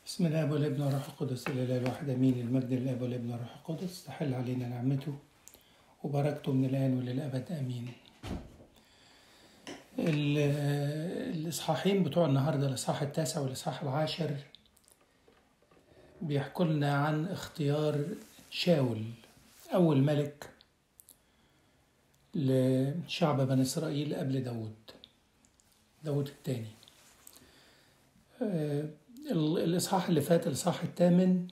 بسم الله والابن والروح القدس الاله الواحد امين المجد للاب والابن والروح القدس تحل علينا نعمته وبركته من الان وللابد امين ال- الاصحاحين بتوع النهارده الاصحاح التاسع والاصحاح العاشر بيحكوا لنا عن اختيار شاول اول ملك لشعب بني اسرائيل قبل داود داود الثاني الإصحاح اللي فات الإصحاح الثامن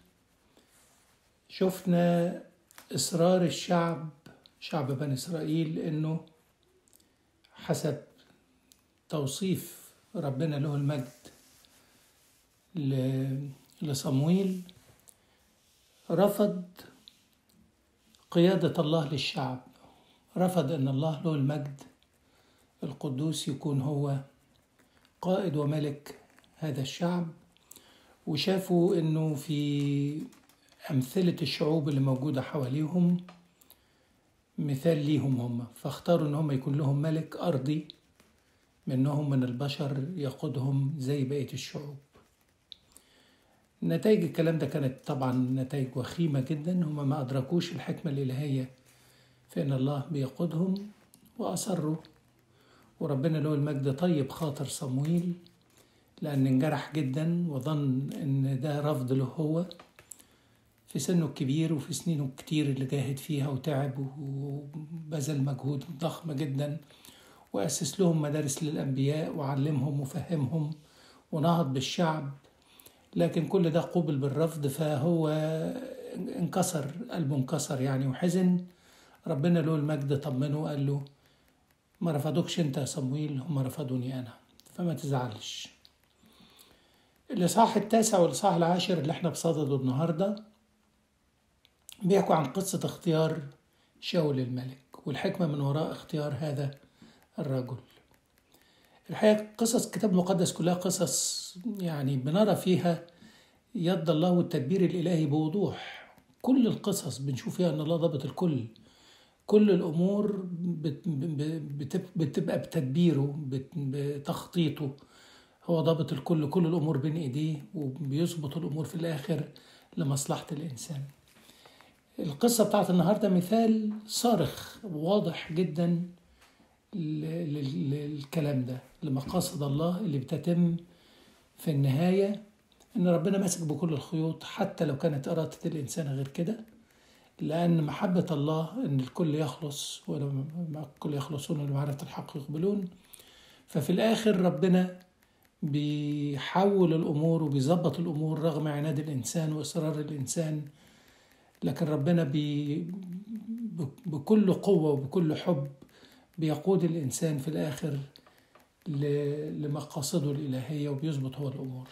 شفنا إصرار الشعب شعب بني إسرائيل إنه حسب توصيف ربنا له المجد ل- لصمويل رفض قيادة الله للشعب رفض أن الله له المجد القدوس يكون هو قائد وملك هذا الشعب وشافوا انه في امثله الشعوب اللي موجوده حواليهم مثال ليهم هم فاختاروا ان هم يكون لهم ملك ارضي منهم من البشر يقودهم زي بقيه الشعوب نتائج الكلام ده كانت طبعا نتائج وخيمه جدا هم ما ادركوش الحكمه الالهيه في ان الله بيقودهم واصروا وربنا له المجد طيب خاطر صمويل لأن انجرح جدا وظن إن ده رفض له هو في سنه الكبير وفي سنينه الكتير اللي جاهد فيها وتعب وبذل مجهود ضخم جدا وأسس لهم مدارس للأنبياء وعلمهم وفهمهم ونهض بالشعب لكن كل ده قوبل بالرفض فهو انكسر قلبه انكسر يعني وحزن ربنا له المجد طمنه وقال له ما رفضوكش انت يا صمويل هم رفضوني انا فما تزعلش الإصحاح التاسع والإصحاح العاشر اللي احنا بصدده النهاردة بيحكوا عن قصة اختيار شاول الملك والحكمة من وراء اختيار هذا الرجل الحقيقة قصص الكتاب المقدس كلها قصص يعني بنرى فيها يد الله والتدبير الإلهي بوضوح كل القصص بنشوف فيها أن الله ضبط الكل كل الأمور بت- بت- بتبقى بتدبيره بت- بتخطيطه هو ضابط الكل كل الأمور بين إيديه وبيظبط الأمور في الآخر لمصلحة الإنسان القصة بتاعت النهاردة مثال صارخ واضح جدا ل- ل- للكلام ده لمقاصد الله اللي بتتم في النهاية إن ربنا ماسك بكل الخيوط حتى لو كانت إرادة الإنسان غير كده لأن محبة الله إن الكل يخلص ولما الكل يخلصون لمعرفة الحق يقبلون ففي الآخر ربنا بيحول الأمور وبيظبط الأمور رغم عناد الإنسان وإصرار الإنسان لكن ربنا بي ب- بكل قوة وبكل حب بيقود الإنسان في الآخر ل- لمقاصده الإلهية وبيظبط هو الأمور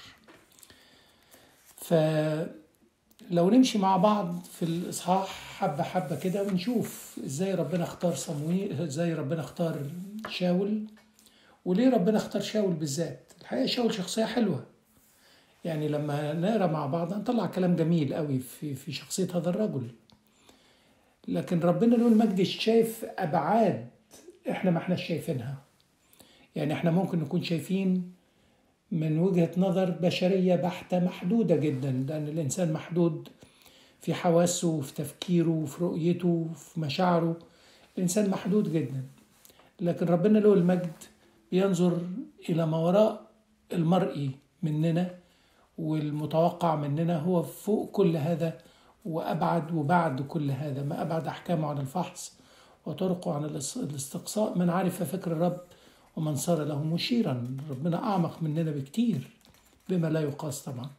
فلو نمشي مع بعض في الإصحاح حبة حبة كده ونشوف إزاي ربنا اختار صمويل إزاي ربنا اختار شاول وليه ربنا اختار شاول بالذات الحقيقة شاول شخصية حلوة يعني لما نقرا مع بعض هنطلع كلام جميل قوي في في شخصية هذا الرجل لكن ربنا له المجد شايف أبعاد احنا ما احناش شايفينها يعني احنا ممكن نكون شايفين من وجهة نظر بشرية بحتة محدودة جدا لأن الإنسان محدود في حواسه وفي تفكيره وفي رؤيته وفي مشاعره الإنسان محدود جدا لكن ربنا له المجد بينظر إلى ما وراء المرئي مننا والمتوقع مننا هو فوق كل هذا وأبعد وبعد كل هذا ما أبعد أحكامه عن الفحص وطرقه عن الاس- الاستقصاء من عرف فكر الرب ومن صار له مشيرا ربنا أعمق مننا بكتير بما لا يقاس طبعا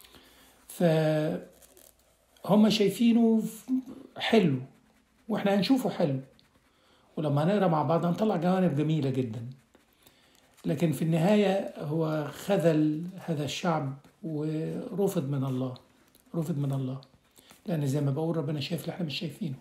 فهم شايفينه حلو واحنا هنشوفه حلو ولما هنقرا مع بعض هنطلع جوانب جميلة جدا لكن في النهاية هو خذل هذا الشعب ورفض من الله رفض من الله لأن زي ما بقول ربنا شايف اللي احنا مش شايفينه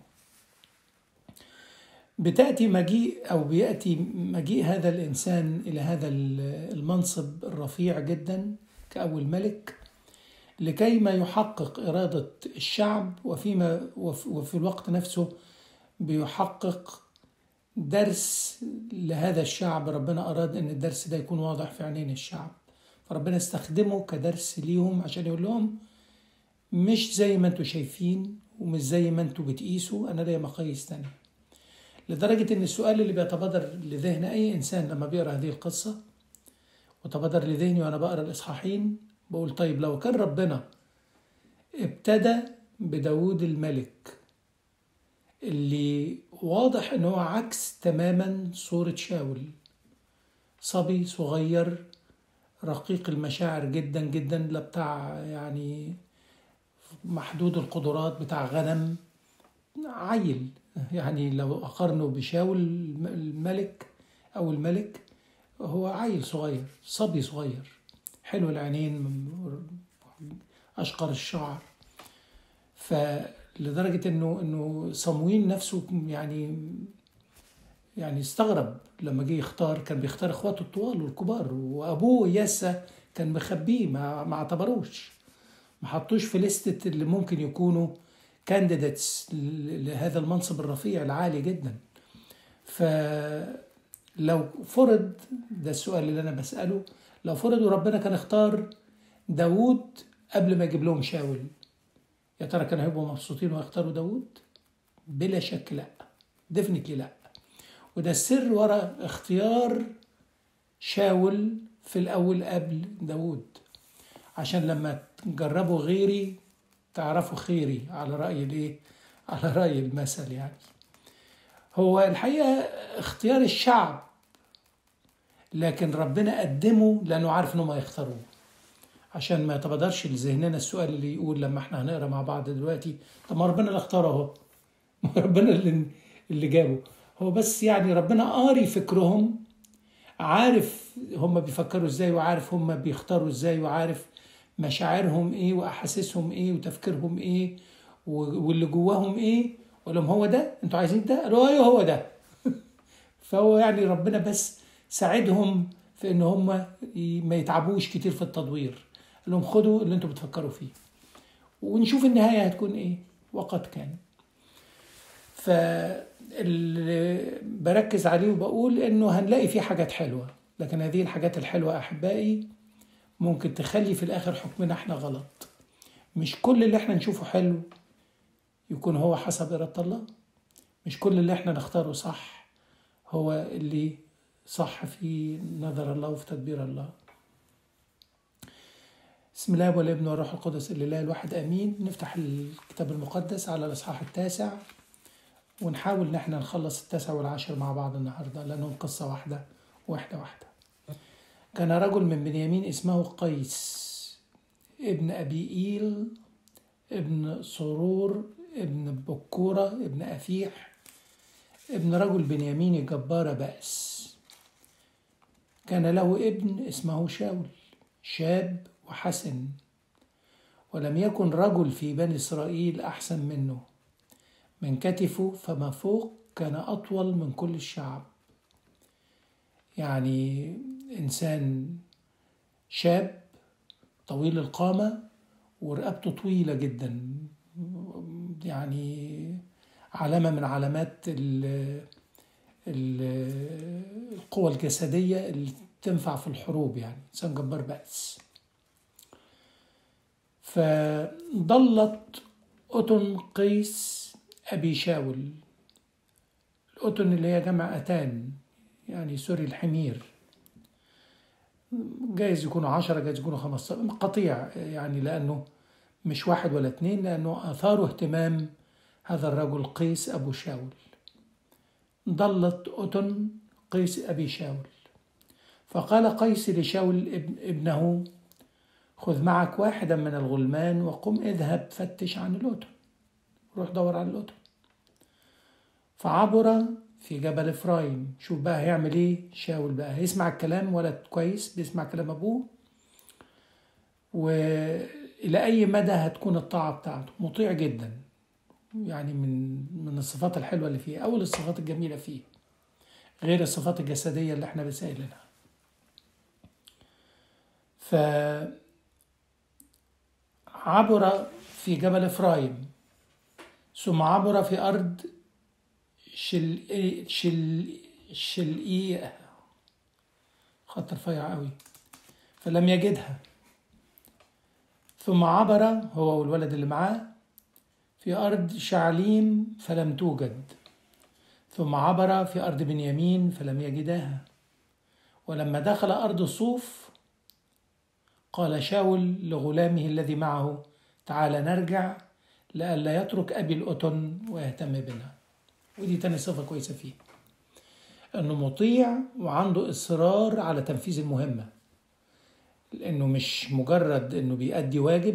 بتأتي مجيء أو بيأتي مجيء هذا الإنسان إلى هذا المنصب الرفيع جدا كأول ملك لكي ما يحقق إرادة الشعب وفيما وفي وفي الوقت نفسه بيحقق درس لهذا الشعب ربنا أراد أن الدرس ده يكون واضح في عينين الشعب ربنا استخدمه كدرس ليهم عشان يقول لهم مش زي ما انتوا شايفين ومش زي ما انتوا بتقيسوا انا ليا مقاييس تانية لدرجة ان السؤال اللي بيتبادر لذهن اي انسان لما بيقرا هذه القصة وتبادر لذهني وانا بقرا الاصحاحين بقول طيب لو كان ربنا ابتدى بداود الملك اللي واضح ان هو عكس تماما صورة شاول صبي صغير رقيق المشاعر جدا جدا لا بتاع يعني محدود القدرات بتاع غنم عيل يعني لو أقارنه بشاول الملك أو الملك هو عيل صغير صبي صغير حلو العينين أشقر الشعر فلدرجة إنه إنه صمويل نفسه يعني يعني استغرب لما جه يختار كان بيختار اخواته الطوال والكبار وابوه ياسا كان مخبيه ما ما اعتبروش ما حطوش في لستة اللي ممكن يكونوا كانديديتس لهذا المنصب الرفيع العالي جدا فلو فرض ده السؤال اللي انا بسأله لو فرض وربنا كان اختار داوود قبل ما يجيب لهم شاول يا ترى كانوا هيبقوا مبسوطين ويختاروا داوود بلا شك لا ديفنتلي لا وده السر ورا اختيار شاول في الأول قبل داود عشان لما تجربوا غيري تعرفوا خيري على رأي الايه على رأي المثل يعني هو الحقيقة اختيار الشعب لكن ربنا قدمه لأنه عارف إنهم هيختاروه عشان ما يتبادرش لذهننا السؤال اللي يقول لما احنا هنقرا مع بعض دلوقتي طب ما ربنا اللي اختاره اهو ربنا اللي اللي جابه هو بس يعني ربنا قاري فكرهم عارف هم بيفكروا ازاي وعارف هم بيختاروا ازاي وعارف مشاعرهم ايه واحاسيسهم ايه وتفكيرهم ايه واللي جواهم ايه وقال لهم هو ده انتوا عايزين ده قالوا ايوه هو ده فهو يعني ربنا بس ساعدهم في ان هم ما يتعبوش كتير في التدوير قال لهم خدوا اللي انتوا بتفكروا فيه ونشوف النهايه هتكون ايه وقد كان فاللي بركز عليه وبقول انه هنلاقي فيه حاجات حلوه لكن هذه الحاجات الحلوه احبائي ممكن تخلي في الاخر حكمنا احنا غلط مش كل اللي احنا نشوفه حلو يكون هو حسب اراده الله مش كل اللي احنا نختاره صح هو اللي صح في نظر الله وفي تدبير الله بسم الله والابن والروح القدس الاله الواحد امين نفتح الكتاب المقدس على الاصحاح التاسع ونحاول ان احنا نخلص التاسع والعاشر مع بعض النهارده لانهم قصه واحده واحده واحده كان رجل من بنيامين اسمه قيس ابن ابي ايل ابن سرور ابن بكورة ابن أفيح ابن رجل بنياميني جبار بأس كان له ابن اسمه شاول شاب وحسن ولم يكن رجل في بني إسرائيل أحسن منه من كتفه فما فوق كان أطول من كل الشعب يعني إنسان شاب طويل القامة ورقبته طويلة جدا يعني علامة من علامات ال القوى الجسدية اللي تنفع في الحروب يعني إنسان جبار بأس فضلت أتن قيس أبي شاول الأتن اللي هي جمع أتان يعني سوري الحمير جايز يكونوا عشرة جايز يكونوا خمسة قطيع يعني لأنه مش واحد ولا اتنين لأنه أثاروا اهتمام هذا الرجل قيس أبو شاول ضلت أتن قيس أبي شاول فقال قيس لشاول ابنه خذ معك واحدا من الغلمان وقم اذهب فتش عن الأتن روح دور على الأتن فعبر في جبل إفرايم شوف بقى هيعمل إيه شاول بقى هيسمع الكلام ولد كويس بيسمع كلام أبوه وإلى أي مدى هتكون الطاعة بتاعته مطيع جدا يعني من من الصفات الحلوة اللي فيه أول الصفات الجميلة فيه غير الصفات الجسدية اللي احنا بسائلينها ف عبر في جبل إفرايم ثم عبر في أرض شل شل شلئية خط رفيع قوي فلم يجدها ثم عبر هو والولد اللي معاه في أرض شعليم فلم توجد ثم عبر في أرض بنيامين فلم يجداها ولما دخل أرض صوف قال شاول لغلامه الذي معه تعال نرجع لئلا يترك أبي الأتن ويهتم بنا ودي تاني صفة كويسة فيه أنه مطيع وعنده إصرار على تنفيذ المهمة لأنه مش مجرد أنه بيأدي واجب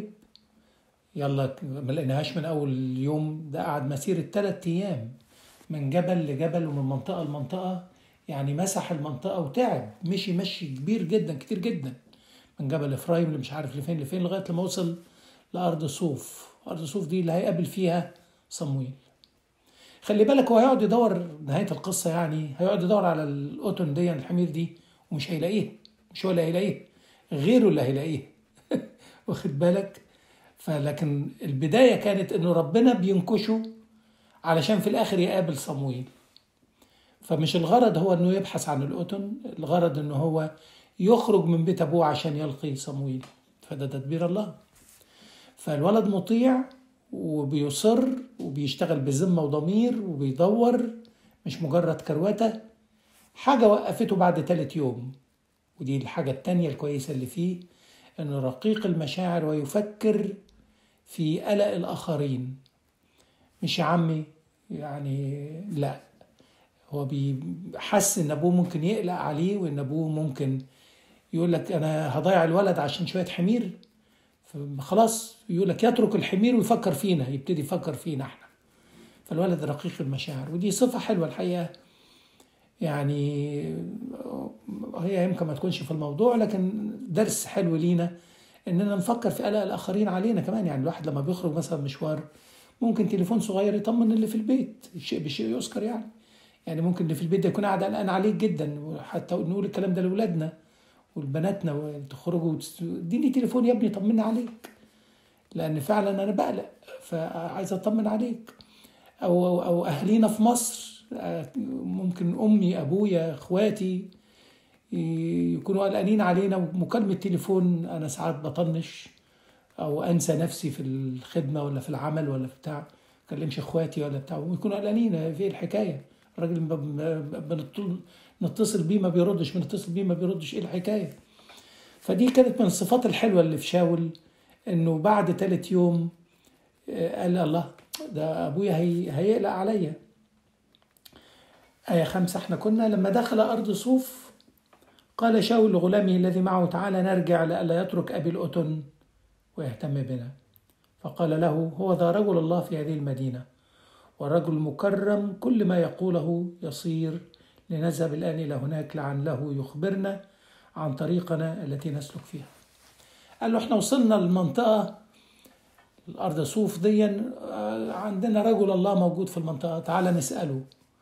يلا ما لقيناهاش من أول يوم ده قعد مسيرة ثلاثة أيام من جبل لجبل ومن منطقة لمنطقة يعني مسح المنطقة وتعب مشي مشي كبير جدا كتير جدا من جبل إفرايم اللي مش عارف لفين لفين لغاية لما وصل لأرض صوف أرض صوف دي اللي هيقابل فيها صمويل خلي بالك هو هيقعد يدور نهاية القصة يعني هيقعد يدور على القطن دي الحمير دي ومش هيلاقيه مش هو اللي هيلاقيه غيره اللي هيلاقيه واخد بالك فلكن البداية كانت انه ربنا بينكشه علشان في الاخر يقابل صمويل فمش الغرض هو انه يبحث عن القطن الغرض انه هو يخرج من بيت ابوه عشان يلقي صمويل فده تدبير الله فالولد مطيع وبيصر وبيشتغل بذمه وضمير وبيدور مش مجرد كروته حاجة وقفته بعد تالت يوم ودي الحاجة التانية الكويسة اللي فيه انه رقيق المشاعر ويفكر في قلق الآخرين مش يا عمي يعني لا هو بيحس ان ابوه ممكن يقلق عليه وان ابوه ممكن يقول لك انا هضيع الولد عشان شويه حمير خلاص يقول لك يترك الحمير ويفكر فينا يبتدي يفكر فينا احنا فالولد رقيق المشاعر ودي صفه حلوه الحقيقه يعني هي يمكن ما تكونش في الموضوع لكن درس حلو لينا اننا نفكر في قلق الاخرين علينا كمان يعني الواحد لما بيخرج مثلا مشوار ممكن تليفون صغير يطمن اللي في البيت الشيء بشيء يذكر يعني يعني ممكن اللي في البيت ده يكون قاعد قلقان عليك جدا وحتى نقول الكلام ده لاولادنا ولبناتنا وتخرجوا اديني تليفون يا ابني طمنا عليك لان فعلا انا بقلق فعايز اطمن عليك او او, أو اهالينا في مصر ممكن امي ابويا اخواتي يكونوا قلقانين علينا ومكالمه تليفون انا ساعات بطنش او انسى نفسي في الخدمه ولا في العمل ولا في بتاع ما اكلمش اخواتي ولا بتاع ويكونوا قلقانين في الحكايه الراجل نتصل بيه ما بيردش بنتصل بيه ما بيردش ايه الحكايه فدي كانت من الصفات الحلوه اللي في شاول انه بعد ثالث يوم قال الله ده ابويا هي هيقلق عليا آية خمسة احنا كنا لما دخل أرض صوف قال شاول لغلامه الذي معه تعالى نرجع لئلا يترك أبي الأتن ويهتم بنا فقال له هو ذا رجل الله في هذه المدينة ورجل مكرم كل ما يقوله يصير لنذهب الآن إلى هناك لعله يخبرنا عن طريقنا التي نسلك فيها قال له احنا وصلنا للمنطقة الأرض صوف دي عندنا رجل الله موجود في المنطقة تعالى نسأله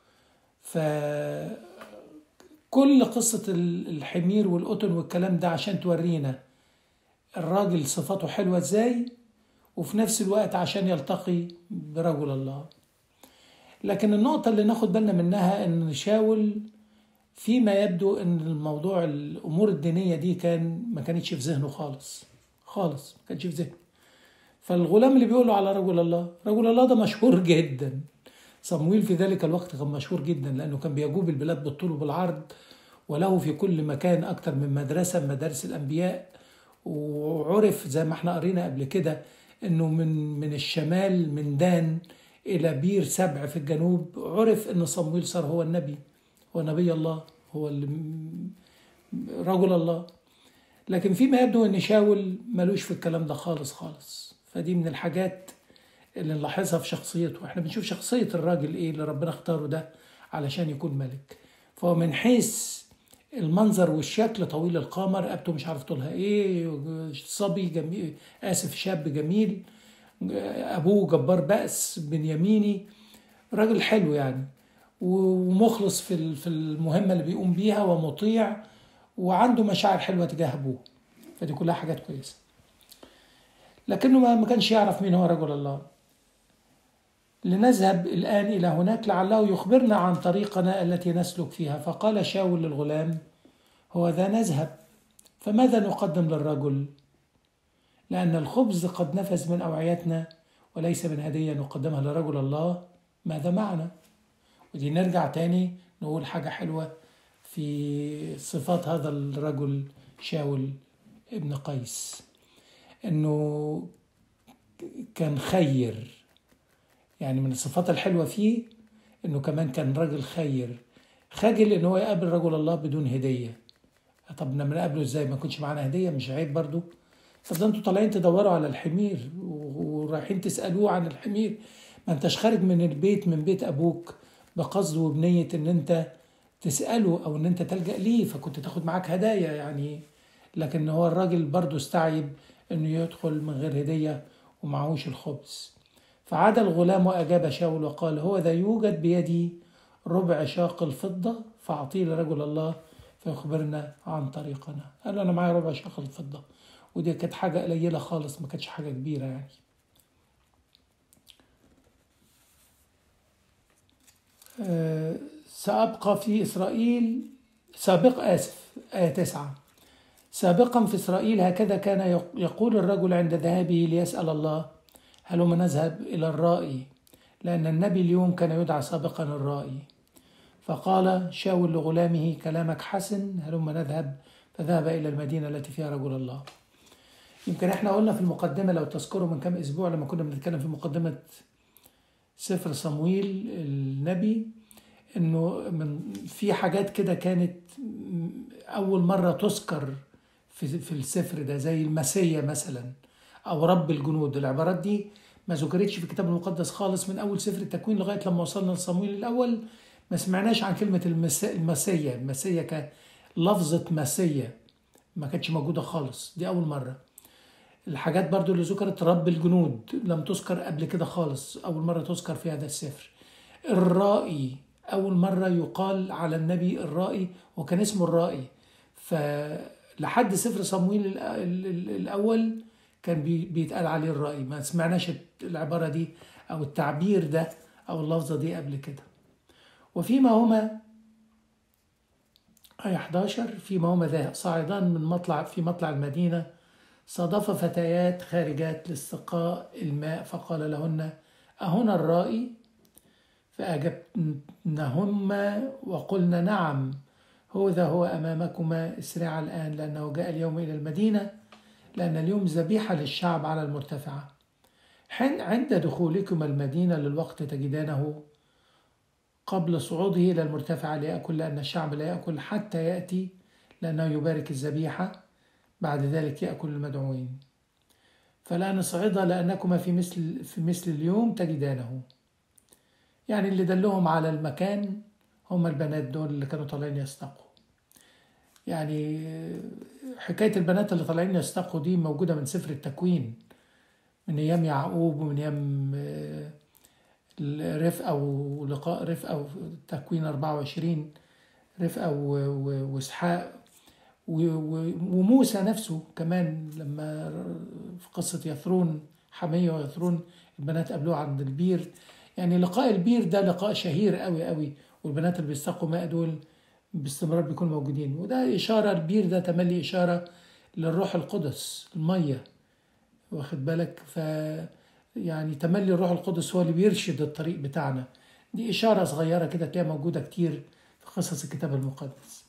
فكل قصة الحمير والقطن والكلام ده عشان تورينا الراجل صفاته حلوة ازاي وفي نفس الوقت عشان يلتقي برجل الله لكن النقطة اللي ناخد بالنا منها ان شاول فيما يبدو ان الموضوع الامور الدينية دي كان ما كانتش في ذهنه خالص خالص ما كانش في ذهنه فالغلام اللي بيقوله على رجل الله رجل الله ده مشهور جدا صمويل في ذلك الوقت كان مشهور جدا لأنه كان بيجوب البلاد بالطول وبالعرض وله في كل مكان أكثر من مدرسة من مدارس الأنبياء وعرف زي ما احنا قرينا قبل كده انه من من الشمال من دان الى بير سبع في الجنوب عرف ان صمويل صار هو النبي هو نبي الله هو رجل الله لكن فيما يبدو ان شاول ملوش في الكلام ده خالص خالص فدي من الحاجات اللي نلاحظها في شخصيته احنا بنشوف شخصية الراجل ايه اللي ربنا اختاره ده علشان يكون ملك فهو من حيث المنظر والشكل طويل القامة رقبته مش عارف طولها ايه صبي جميل اسف شاب جميل ابوه جبار بأس بنياميني راجل حلو يعني ومخلص في في المهمة اللي بيقوم بيها ومطيع وعنده مشاعر حلوة تجاه ابوه فدي كلها حاجات كويسة لكنه ما كانش يعرف مين هو رجل الله لنذهب الآن إلى هناك لعله يخبرنا عن طريقنا التي نسلك فيها فقال شاول للغلام هو ذا نذهب فماذا نقدم للرجل لأن الخبز قد نفذ من أوعيتنا وليس من هدية نقدمها لرجل الله ماذا معنا ودي نرجع تاني نقول حاجة حلوة في صفات هذا الرجل شاول ابن قيس انه كان خير يعني من الصفات الحلوة فيه انه كمان كان راجل خير خجل ان هو يقابل رجل الله بدون هدية طب لما نقابله ازاي ما يكونش معانا هدية مش عيب برضو طب ده انتوا طالعين تدوروا على الحمير ورايحين تسألوه عن الحمير ما انتش خارج من البيت من بيت ابوك بقصد وبنية ان انت تسأله او ان انت تلجأ ليه فكنت تاخد معاك هدايا يعني لكن هو الراجل برضو استعيب انه يدخل من غير هدية ومعهوش الخبز فعاد الغلام وأجاب شاول وقال هو ذا يوجد بيدي ربع شاق الفضة فأعطيه لرجل الله فيخبرنا عن طريقنا قال له أنا معايا ربع شاق الفضة ودي كانت حاجة قليلة خالص ما كانتش حاجة كبيرة يعني أه سأبقى في إسرائيل سابق آسف آية تسعة سابقا في إسرائيل هكذا كان يقول الرجل عند ذهابه ليسأل الله هلما نذهب إلى الرائي لأن النبي اليوم كان يدعى سابقا الرائي فقال شاول لغلامه كلامك حسن هلما نذهب فذهب إلى المدينة التي فيها رجل الله يمكن احنا قلنا في المقدمة لو تذكروا من كام أسبوع لما كنا بنتكلم في مقدمة سفر صمويل النبي انه من في حاجات كده كانت اول مره تذكر في في السفر ده زي المسيا مثلا او رب الجنود العبارات دي ما ذكرتش في الكتاب المقدس خالص من اول سفر التكوين لغايه لما وصلنا لصمويل الاول ما سمعناش عن كلمه المسيا المسيا كلفظه مسيا ما كانتش موجوده خالص دي اول مره الحاجات برضو اللي ذكرت رب الجنود لم تذكر قبل كده خالص اول مره تذكر في هذا السفر الرائي أول مرة يقال على النبي الرائي وكان اسمه الرائي فلحد سفر صمويل الأول كان بيتقال عليه الرائي ما سمعناش العبارة دي أو التعبير ده أو اللفظة دي قبل كده وفيما هما آية 11 فيما هما ذا صاعدان من مطلع في مطلع المدينة صادف فتيات خارجات لاستقاء الماء فقال لهن أهنا الرائي فأجبنهما وقلنا نعم هو ذا هو أمامكما اسرعا الآن لأنه جاء اليوم إلى المدينة لأن اليوم ذبيحة للشعب على المرتفعة حين عند دخولكما المدينة للوقت تجدانه قبل صعوده إلى المرتفعة ليأكل لأن الشعب لا يأكل حتى يأتي لأنه يبارك الذبيحة بعد ذلك يأكل المدعوين فلا نصعد لأنكما في مثل في مثل اليوم تجدانه يعني اللي دلهم على المكان هم البنات دول اللي كانوا طالعين يستقوا يعني حكاية البنات اللي طالعين يستقوا دي موجودة من سفر التكوين من أيام يعقوب ومن أيام رفقة ولقاء رفقة تكوين 24 رفقة وإسحاق وموسى نفسه كمان لما في قصة يثرون حمية ويثرون البنات قابلوه عند البير يعني لقاء البير ده لقاء شهير قوي قوي والبنات اللي بيستقوا ماء دول باستمرار بيكونوا موجودين وده إشارة البير ده تملي إشارة للروح القدس المية واخد بالك ف يعني تملي الروح القدس هو اللي بيرشد الطريق بتاعنا دي إشارة صغيرة كده تلاقيها موجودة كتير في قصص الكتاب المقدس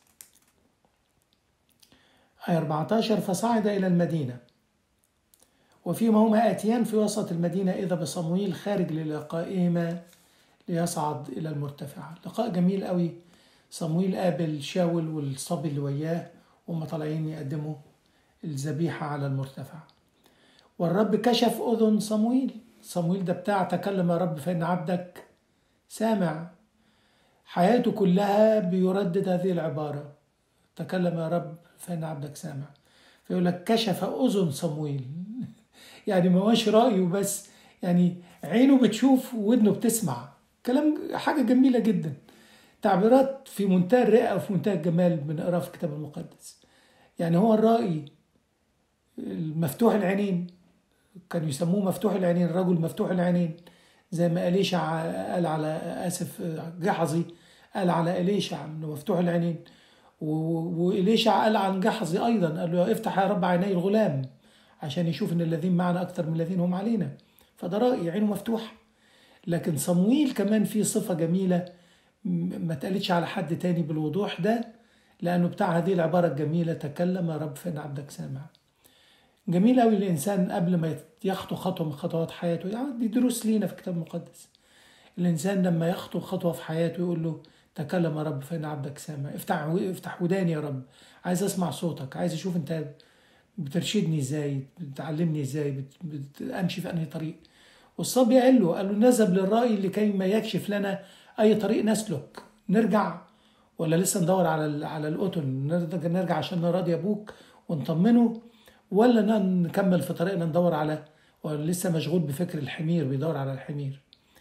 آية 14 فصعد إلى المدينة وفيما هما آتيان في وسط المدينة إذا بصمويل خارج للقائهما ليصعد إلى المرتفعة لقاء جميل قوي صمويل قابل شاول والصبي اللي وياه وهم طالعين يقدموا الذبيحة على المرتفع والرب كشف أذن صمويل صمويل ده بتاع تكلم يا رب فإن عبدك سامع حياته كلها بيردد هذه العبارة تكلم يا رب فإن عبدك سامع فيقول لك كشف أذن صمويل يعني ما هوش رأيه بس يعني عينه بتشوف ودنه بتسمع كلام حاجة جميلة جدا تعبيرات في منتهى الرئة وفي منتهى الجمال بنقراها في الكتاب المقدس يعني هو الرأي المفتوح العينين كانوا يسموه مفتوح العينين الرجل مفتوح العينين زي ما أليشع قال على آسف جحظي قال على أليشع إنه مفتوح العينين وإليشع قال عن جحظي أيضا قال له افتح يا رب عيني الغلام عشان يشوف إن الذين معنا أكثر من الذين هم علينا فده رأي عينه مفتوحة لكن صمويل كمان فيه صفة جميلة ما اتقالتش على حد تاني بالوضوح ده لأنه بتاع هذه العبارة الجميلة تكلم يا رب فإن عبدك سامع جميل قوي الإنسان قبل ما يخطو خطوة من خطوات حياته يعني دي دروس لينا في الكتاب المقدس الإنسان لما يخطو خطوة في حياته يقول له تكلم يا رب فإن عبدك سامع افتح افتح وداني يا رب عايز أسمع صوتك عايز أشوف أنت بترشدني إزاي بتعلمني إزاي بت... بت... أمشي في أنهي طريق والصبي قال له قال له نذهب للرأي لكي ما يكشف لنا أي طريق نسلك نرجع ولا لسه ندور على على القطن نرجع عشان نراضي أبوك ونطمنه ولا نكمل في طريقنا ندور على ولا لسه مشغول بفكر الحمير بيدور على الحمير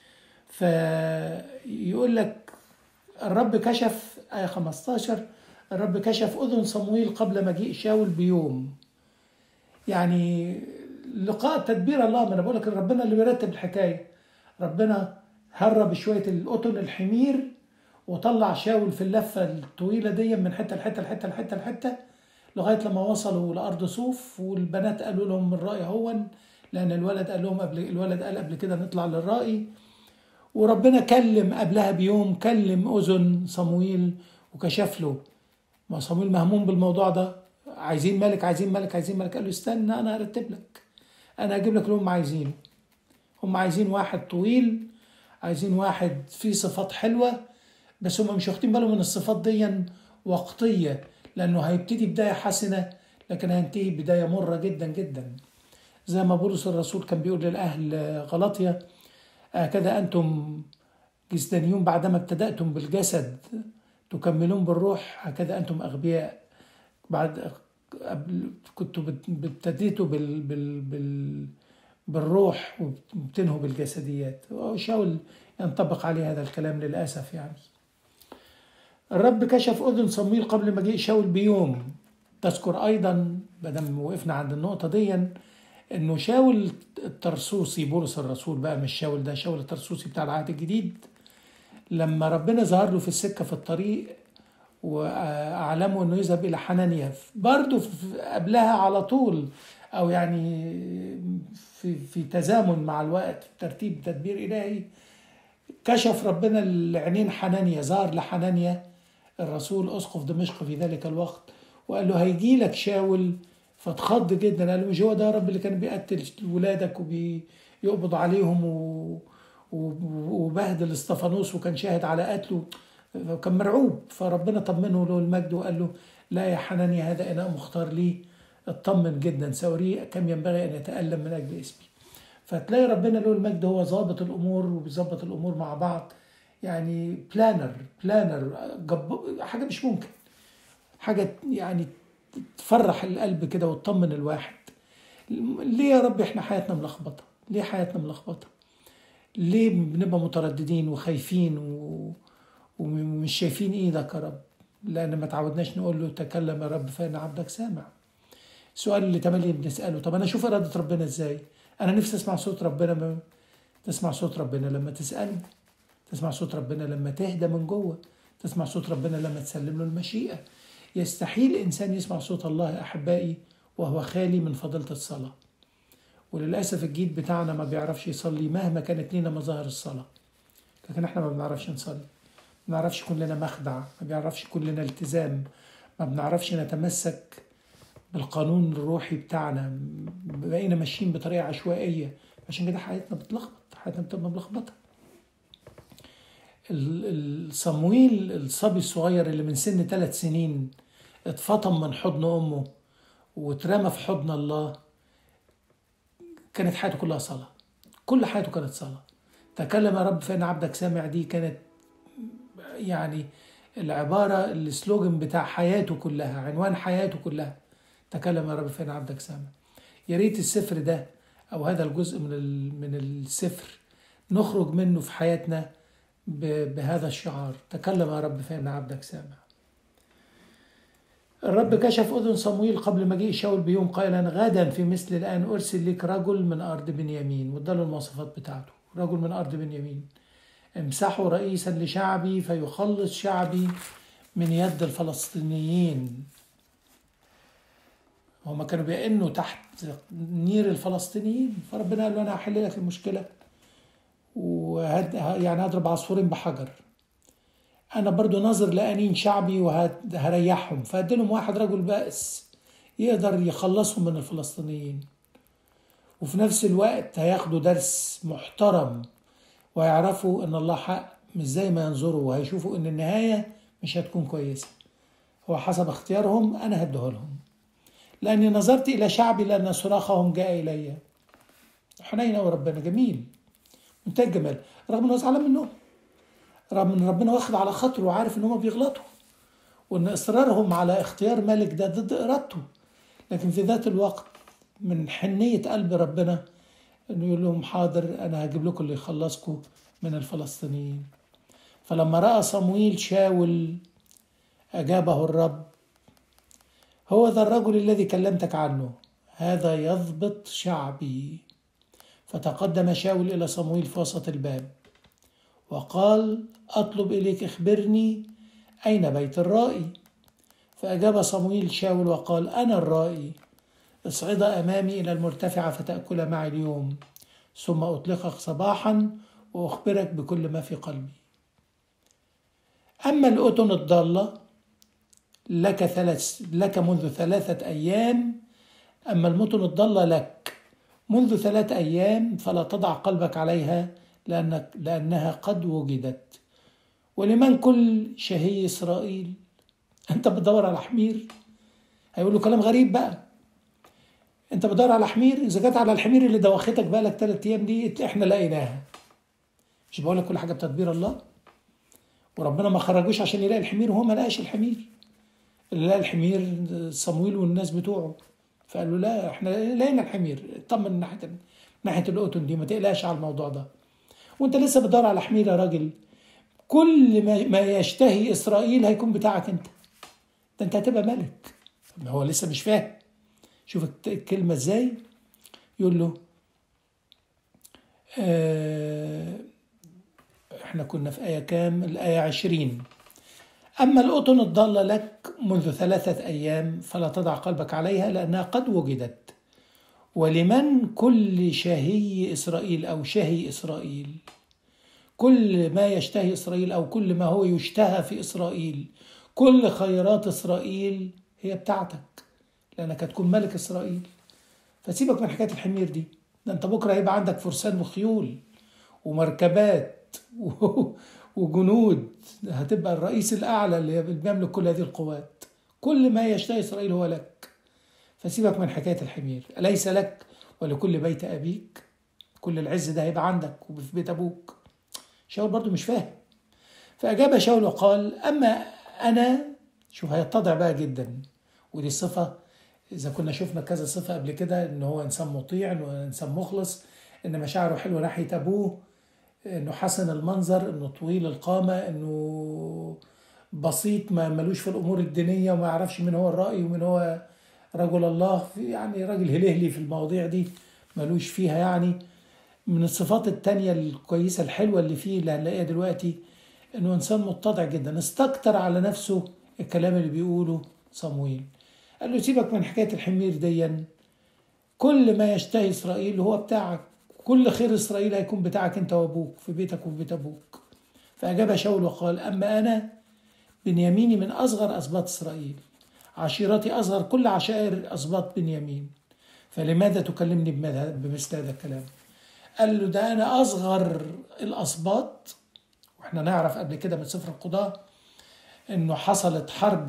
فيقول لك الرب كشف آية 15 الرب كشف أذن صمويل قبل مجيء شاول بيوم يعني لقاء تدبير الله ما انا بقول لك ربنا اللي بيرتب الحكايه ربنا هرب شويه القطن الحمير وطلع شاول في اللفه الطويله دي من حته لحته لحته لحته لحته لغايه لما وصلوا لارض صوف والبنات قالوا لهم الراي هون لان الولد قال لهم قبل الولد قال قبل كده نطلع للرأي وربنا كلم قبلها بيوم كلم اذن صمويل وكشف له ما صمويل مهموم بالموضوع ده عايزين ملك عايزين ملك عايزين ملك قال له استنى انا هرتب لك انا هجيب لك اللي هم عايزينه هم عايزين واحد طويل عايزين واحد فيه صفات حلوه بس هم مش واخدين بالهم من الصفات دي وقتيه لانه هيبتدي بدايه حسنه لكن هينتهي بدايه مره جدا جدا زي ما بولس الرسول كان بيقول للاهل غلطيا هكذا انتم جسدانيون بعدما ابتدأتم بالجسد تكملون بالروح هكذا انتم اغبياء بعد قبل كنتوا ابتديتوا بال بال بال بالروح وبتنهوا بالجسديات شاول ينطبق عليه هذا الكلام للأسف يعني الرب كشف أذن صمويل قبل مجيء شاول بيوم تذكر أيضا بدل وقفنا عند النقطة دي إنه شاول الترسوسي بولس الرسول بقى مش شاول ده شاول الترسوسي بتاع العهد الجديد لما ربنا ظهر له في السكة في الطريق وأعلمه أنه يذهب إلى حنانيا برضه قبلها على طول أو يعني في, في تزامن مع الوقت ترتيب تدبير إلهي كشف ربنا لعينين حنانيا ظهر لحنانيا الرسول أسقف دمشق في ذلك الوقت وقال له هيجي لك شاول فاتخض جدا قال له مش هو ده يا رب اللي كان بيقتل ولادك وبيقبض عليهم و... وبهدل استفانوس وكان شاهد على قتله كان مرعوب فربنا طمنه له المجد وقال له لا يا حناني هذا إناء مختار لي اطمن جدا سأريه كم ينبغي أن يتألم من أجل اسمي فتلاقي ربنا له المجد هو ظابط الأمور وبيظبط الأمور مع بعض يعني بلانر بلانر جب... حاجة مش ممكن حاجة يعني تفرح القلب كده وتطمن الواحد ليه يا رب احنا حياتنا ملخبطة ليه حياتنا ملخبطة ليه بنبقى مترددين وخايفين و... ومش شايفين ايدك يا رب لان ما تعودناش نقول له تكلم يا رب فان عبدك سامع السؤال اللي تملي بنساله طب انا اشوف اراده ربنا ازاي انا نفسي اسمع صوت ربنا م... تسمع صوت ربنا لما تسال تسمع صوت ربنا لما تهدى من جوه تسمع صوت ربنا لما تسلم له المشيئه يستحيل انسان يسمع صوت الله احبائي وهو خالي من فضيله الصلاه وللاسف الجيل بتاعنا ما بيعرفش يصلي مهما كانت لينا مظاهر الصلاه لكن احنا ما بنعرفش نصلي ما بنعرفش يكون لنا مخدع ما بيعرفش يكون لنا التزام ما بنعرفش نتمسك بالقانون الروحي بتاعنا بقينا ماشيين بطريقة عشوائية عشان كده حياتنا بتلخبط حياتنا بتبقى ملخبطة صمويل الصبي الصغير اللي من سن ثلاث سنين اتفطم من حضن أمه واترمى في حضن الله كانت حياته كلها صلاة كل حياته كانت صلاة تكلم يا رب فإن عبدك سامع دي كانت يعني العبارة السلوجن بتاع حياته كلها عنوان حياته كلها تكلم يا رب فين عبدك سامع يا ريت السفر ده أو هذا الجزء من من السفر نخرج منه في حياتنا بهذا الشعار تكلم يا رب فإن عبدك سامع الرب كشف أذن صمويل قبل مجيء شاول بيوم قائلا غدا في مثل الآن أرسل لك رجل من أرض بنيامين واداله المواصفات بتاعته رجل من أرض بنيامين امسحوا رئيسا لشعبي فيخلص شعبي من يد الفلسطينيين هما كانوا بيئنوا تحت نير الفلسطينيين فربنا قال له انا هحل لك المشكله وهد يعني هضرب عصفورين بحجر انا برضو ناظر لانين شعبي وهريحهم فادلهم واحد رجل بأس يقدر يخلصهم من الفلسطينيين وفي نفس الوقت هياخدوا درس محترم ويعرفوا ان الله حق مش زي ما ينظروا وهيشوفوا ان النهايه مش هتكون كويسه هو حسب اختيارهم انا هديه لهم لاني نظرت الى شعبي لان صراخهم جاء الي حنين قوي ربنا جميل منتهى الجمال رغم انه زعلان منهم رغم ان ربنا واخد على خاطره وعارف ان هم بيغلطوا وان اصرارهم على اختيار ملك ده ضد ارادته لكن في ذات الوقت من حنيه قلب ربنا انه يقول لهم حاضر انا هجيب لكم اللي يخلصكم من الفلسطينيين فلما راى صمويل شاول اجابه الرب هو ذا الرجل الذي كلمتك عنه هذا يضبط شعبي فتقدم شاول الى صمويل في وسط الباب وقال اطلب اليك اخبرني اين بيت الرائي فاجاب صمويل شاول وقال انا الرائي اصعد امامي الى المرتفعه فتاكل معي اليوم ثم اطلقك صباحا واخبرك بكل ما في قلبي اما الاذن الضاله لك ثلاث لك منذ ثلاثه ايام اما المطن الضاله لك منذ ثلاث ايام فلا تضع قلبك عليها لأنك لأنها قد وجدت ولمن كل شهي إسرائيل أنت بتدور على حمير هيقول له كلام غريب بقى أنت بتدور على حمير إذا جت على الحمير اللي دوختك بقى لك ثلاث أيام دي إحنا لقيناها مش بقول لك كل حاجة بتدبير الله وربنا ما خرجوش عشان يلاقي الحمير وهو ما لقاش الحمير اللي لقى الحمير صمويل والناس بتوعه فقالوا لا احنا لقينا الحمير اطمن من ناحيه ناحيه القطن دي ما تقلقش على الموضوع ده وانت لسه بتدور على حمير يا راجل كل ما, ما يشتهي اسرائيل هيكون بتاعك انت ده انت هتبقى ملك ما هو لسه مش فاهم شوف الكلمة ازاي يقول له اه احنا كنا في آية كام الآية عشرين أما الأطن الضالة لك منذ ثلاثة أيام فلا تضع قلبك عليها لأنها قد وجدت ولمن كل شهي إسرائيل أو شهي إسرائيل كل ما يشتهي إسرائيل أو كل ما هو يشتهى في إسرائيل كل خيرات إسرائيل هي بتاعتك لأنك هتكون ملك إسرائيل فسيبك من حكاية الحمير دي ده أنت بكرة هيبقى عندك فرسان وخيول ومركبات وجنود هتبقى الرئيس الأعلى اللي بيملك كل هذه القوات كل ما يشتهي إسرائيل هو لك فسيبك من حكاية الحمير أليس لك ولكل بيت أبيك كل العز ده هيبقى عندك وفي بيت أبوك شاول برضو مش فاهم فأجاب شاول وقال أما أنا شوف هيتضع بقى جدا ودي الصفة إذا كنا شفنا كذا صفة قبل كده إن هو إنسان مطيع إنه إنسان مخلص إن مشاعره حلوة ناحية أبوه إنه حسن المنظر إنه طويل القامة إنه بسيط ما ملوش في الأمور الدينية وما يعرفش من هو الرأي ومن هو رجل الله في يعني راجل هلهلي في المواضيع دي ملوش فيها يعني من الصفات التانية الكويسة الحلوة اللي فيه اللي هنلاقيها دلوقتي انه انسان متضع جدا استكتر على نفسه الكلام اللي بيقوله صمويل قال له سيبك من حكاية الحمير ديا كل ما يشتهي اسرائيل هو بتاعك كل خير اسرائيل هيكون بتاعك انت وابوك في بيتك وفي بيت ابوك فاجاب شاول وقال اما انا بنياميني من اصغر اسباط اسرائيل عشيرتي أصغر كل عشائر أسباط بنيامين فلماذا تكلمني بمثل هذا الكلام قال له ده أنا أصغر الأسباط وإحنا نعرف قبل كده من سفر القضاء إنه حصلت حرب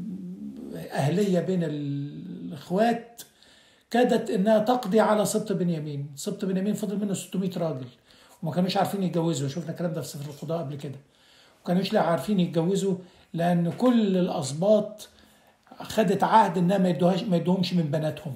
أهلية بين الإخوات كادت إنها تقضي على سبط بنيامين سبط بنيامين فضل منه 600 راجل وما كانوش عارفين يتجوزوا شفنا الكلام ده في سفر القضاء قبل كده وما كانوش لا عارفين يتجوزوا لأن كل الأسباط خدت عهد انها ما يدوهاش ما يدوهمش من بناتهم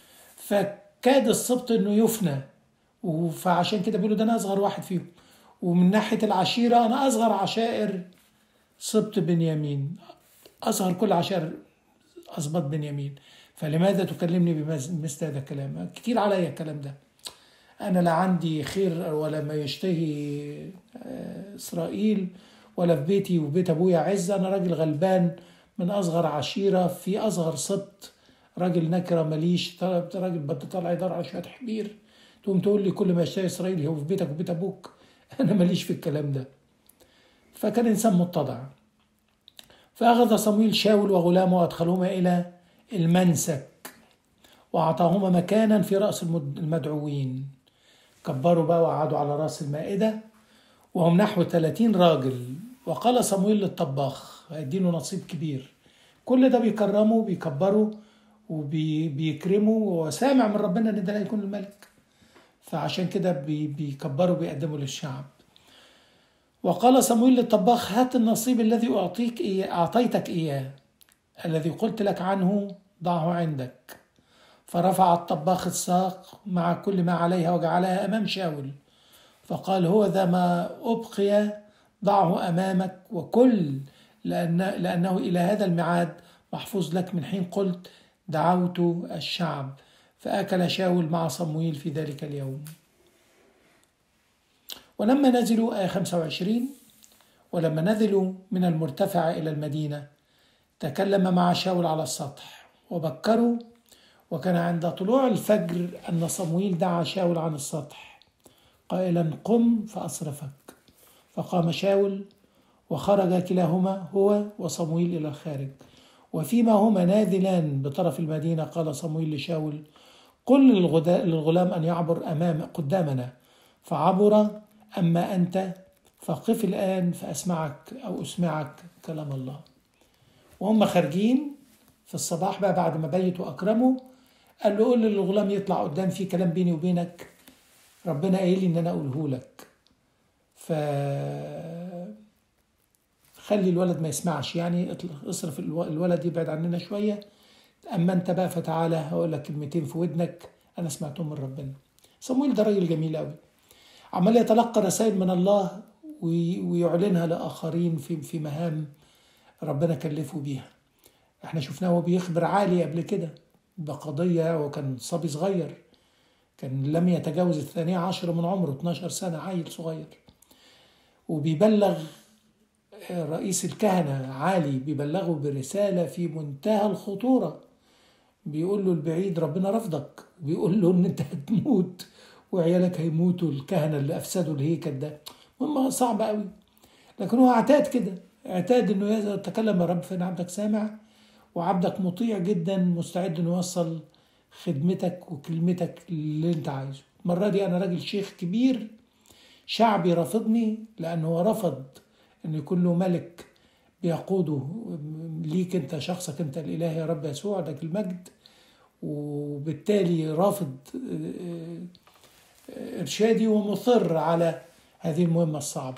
فكاد السبط انه يفنى فعشان كده بيقولوا ده انا اصغر واحد فيهم ومن ناحيه العشيره انا اصغر عشائر سبط بنيامين اصغر كل عشائر اسباط بنيامين فلماذا تكلمني بمثل هذا الكلام كتير عليا الكلام ده انا لا عندي خير ولا ما يشتهي اسرائيل ولا في بيتي وفي بيت ابويا عز انا راجل غلبان من اصغر عشيره في اصغر سبط راجل نكره ماليش راجل بدي طالع يدور على شويه حبير تقوم تقول لي كل ما يشتهي اسرائيل هو في بيتك وبيت ابوك انا ماليش في الكلام ده فكان انسان متضع فاخذ صمويل شاول وغلامه وادخلهما الى المنسك واعطاهما مكانا في راس المدعوين كبروا بقى وقعدوا على راس المائده وهم نحو 30 راجل وقال صمويل للطباخ هيديله نصيب كبير كل ده بيكرمه بيكبره وبيكرمه وسامع من ربنا ان ده هيكون الملك فعشان كده بيكبروا بيقدموا للشعب وقال صمويل للطباخ هات النصيب الذي أعطيك إياه أعطيتك إياه الذي قلت لك عنه ضعه عندك فرفع الطباخ الساق مع كل ما عليها وجعلها أمام شاول فقال هو ذا ما أبقي ضعه أمامك وكل لأن لأنه إلى هذا الميعاد محفوظ لك من حين قلت دعوت الشعب فأكل شاول مع صمويل في ذلك اليوم ولما نزلوا آية 25 ولما نزلوا من المرتفع إلى المدينة تكلم مع شاول على السطح وبكروا وكان عند طلوع الفجر أن صمويل دعا شاول عن السطح قائلا قم فأصرفك فقام شاول وخرج كلاهما هو وصمويل إلى الخارج وفيما هما ناذلان بطرف المدينة قال صمويل لشاول قل للغلام أن يعبر أمام قدامنا فعبر أما أنت فقف الآن فأسمعك أو أسمعك كلام الله وهم خارجين في الصباح بقى بعد ما بيتوا أكرموا قال له قول للغلام يطلع قدام في كلام بيني وبينك ربنا قايل لي ان انا اقوله لك ف خلي الولد ما يسمعش يعني اصرف الولد يبعد عننا شويه اما انت بقى فتعالى هقول لك كلمتين في ودنك انا سمعتهم من ربنا صمويل ده راجل جميل قوي عمال يتلقى رسائل من الله ويعلنها لاخرين في في مهام ربنا كلفه بيها احنا شفناه وهو بيخبر عالي قبل كده بقضية وكان صبي صغير كان لم يتجاوز الثانية عشر من عمره 12 سنة عيل صغير وبيبلغ رئيس الكهنة عالي بيبلغه برسالة في منتهى الخطورة بيقول له البعيد ربنا رفضك بيقول له ان انت هتموت وعيالك هيموتوا الكهنة اللي افسدوا الهيكل ده مهمة صعبة قوي لكن هو اعتاد كده اعتاد انه يتكلم يا رب فين عبدك سامع وعبدك مطيع جدا مستعد انه يوصل خدمتك وكلمتك اللي انت عايزه المرة دي انا راجل شيخ كبير شعبي رافضني لانه هو رفض ان يكون له ملك بيقوده ليك انت شخصك انت الاله يا رب يسوع لك المجد وبالتالي رافض ارشادي ومصر على هذه المهمه الصعبه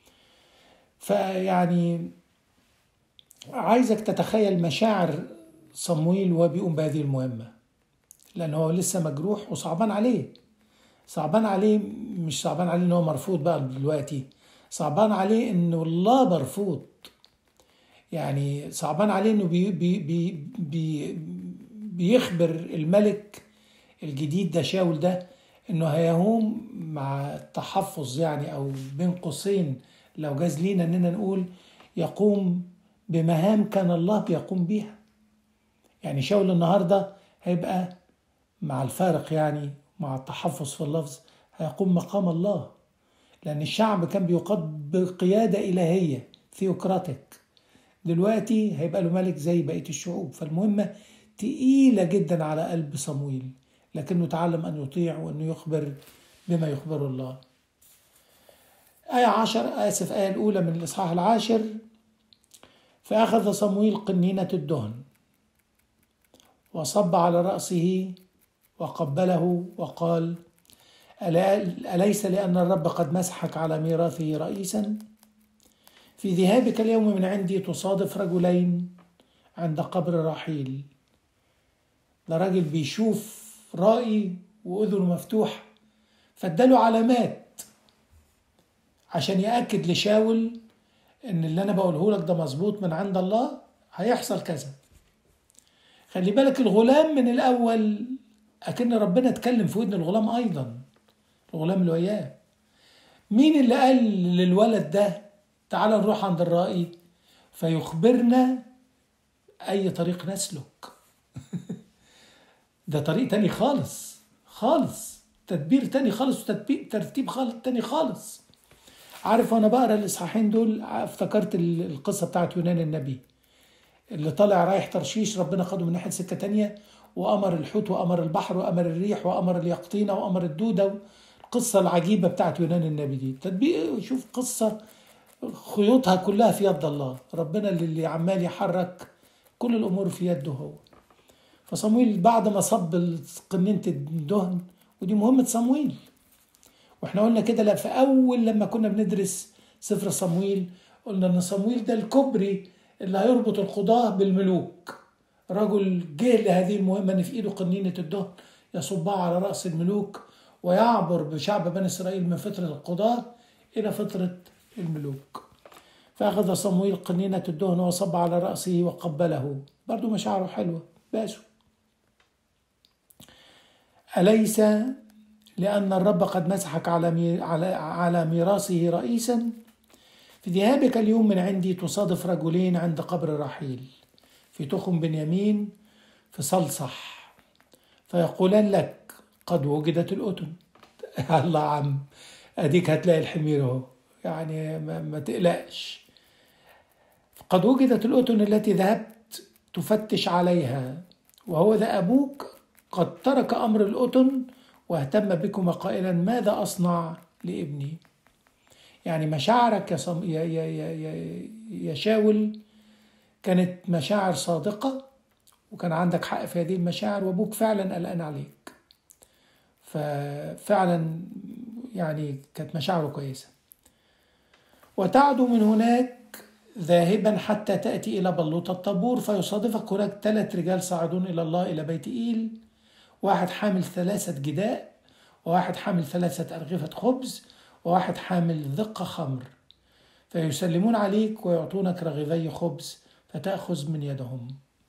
فيعني عايزك تتخيل مشاعر صمويل وهو بيقوم بهذه المهمة لأنه هو لسه مجروح وصعبان عليه صعبان عليه مش صعبان عليه إن هو مرفوض بقى دلوقتي صعبان عليه إنه الله مرفوض يعني صعبان عليه إنه بي بي بي بي بيخبر الملك الجديد ده شاول ده إنه هيهوم مع التحفظ يعني أو بين قوسين لو جاز لينا إننا نقول يقوم بمهام كان الله بيقوم بيها يعني شاول النهاردة هيبقى مع الفارق يعني مع التحفظ في اللفظ هيقوم مقام الله لأن الشعب كان بيقاد بقيادة إلهية ثيوقراطيك دلوقتي هيبقى له ملك زي بقية الشعوب فالمهمة تقيلة جدا على قلب صمويل لكنه تعلم أن يطيع وأنه يخبر بما يخبره الله آية عشر آسف آية الأولى من الإصحاح العاشر فأخذ صمويل قنينة الدهن وصب على رأسه وقبله وقال أليس لأن الرب قد مسحك على ميراثه رئيسا في ذهابك اليوم من عندي تصادف رجلين عند قبر رحيل ده راجل بيشوف رائي وأذنه مفتوحة فاداله علامات عشان يأكد لشاول ان اللي انا بقوله لك ده مظبوط من عند الله هيحصل كذا خلي بالك الغلام من الاول اكن ربنا اتكلم في ودن الغلام ايضا الغلام اللي وياه مين اللي قال للولد ده تعال نروح عند الرائي فيخبرنا أي طريق نسلك ده طريق تاني خالص خالص تدبير تاني خالص وترتيب ترتيب خالص تاني خالص عارف وانا بقرا الاصحاحين دول افتكرت القصه بتاعت يونان النبي اللي طالع رايح ترشيش ربنا خده من ناحيه سكه تانية وامر الحوت وامر البحر وامر الريح وامر اليقطينه وامر الدوده القصه العجيبه بتاعت يونان النبي دي تطبيق شوف قصه خيوطها كلها في يد الله ربنا اللي عمال يحرك كل الامور في يده هو فصمويل بعد ما صب قنينه الدهن ودي مهمه صمويل واحنا قلنا كده لا في اول لما كنا بندرس سفر صمويل قلنا ان صمويل ده الكوبري اللي هيربط القضاه بالملوك رجل جه لهذه المهمه ان في ايده قنينه الدهن يصبها على راس الملوك ويعبر بشعب بني اسرائيل من فتره القضاه الى فتره الملوك فأخذ صمويل قنينة الدهن وصب على رأسه وقبله برضو مشاعره حلوة باسوا أليس لأن الرب قد مسحك على على ميراثه رئيسا في ذهابك اليوم من عندي تصادف رجلين عند قبر رحيل في تخم بنيامين في صلصح فيقولان لك قد وجدت الأتن الله عم أديك هتلاقي الحمير أهو يعني ما, ما تقلقش قد وجدت الأتن التي ذهبت تفتش عليها وهو ذا أبوك قد ترك أمر الأتن واهتم بكما قائلا ماذا أصنع لابني يعني مشاعرك يا, صم... يا, يا, يا, يا شاول كانت مشاعر صادقة وكان عندك حق في هذه المشاعر وأبوك فعلا قلقان عليك ففعلا يعني كانت مشاعره كويسة وتعدو من هناك ذاهبا حتى تأتي إلى بلوط الطابور فيصادفك هناك ثلاث رجال صاعدون إلى الله إلى بيت إيل واحد حامل ثلاثة جداء وواحد حامل ثلاثة أرغفة خبز وواحد حامل ذقة خمر فيسلمون عليك ويعطونك رغيفي خبز فتأخذ من يدهم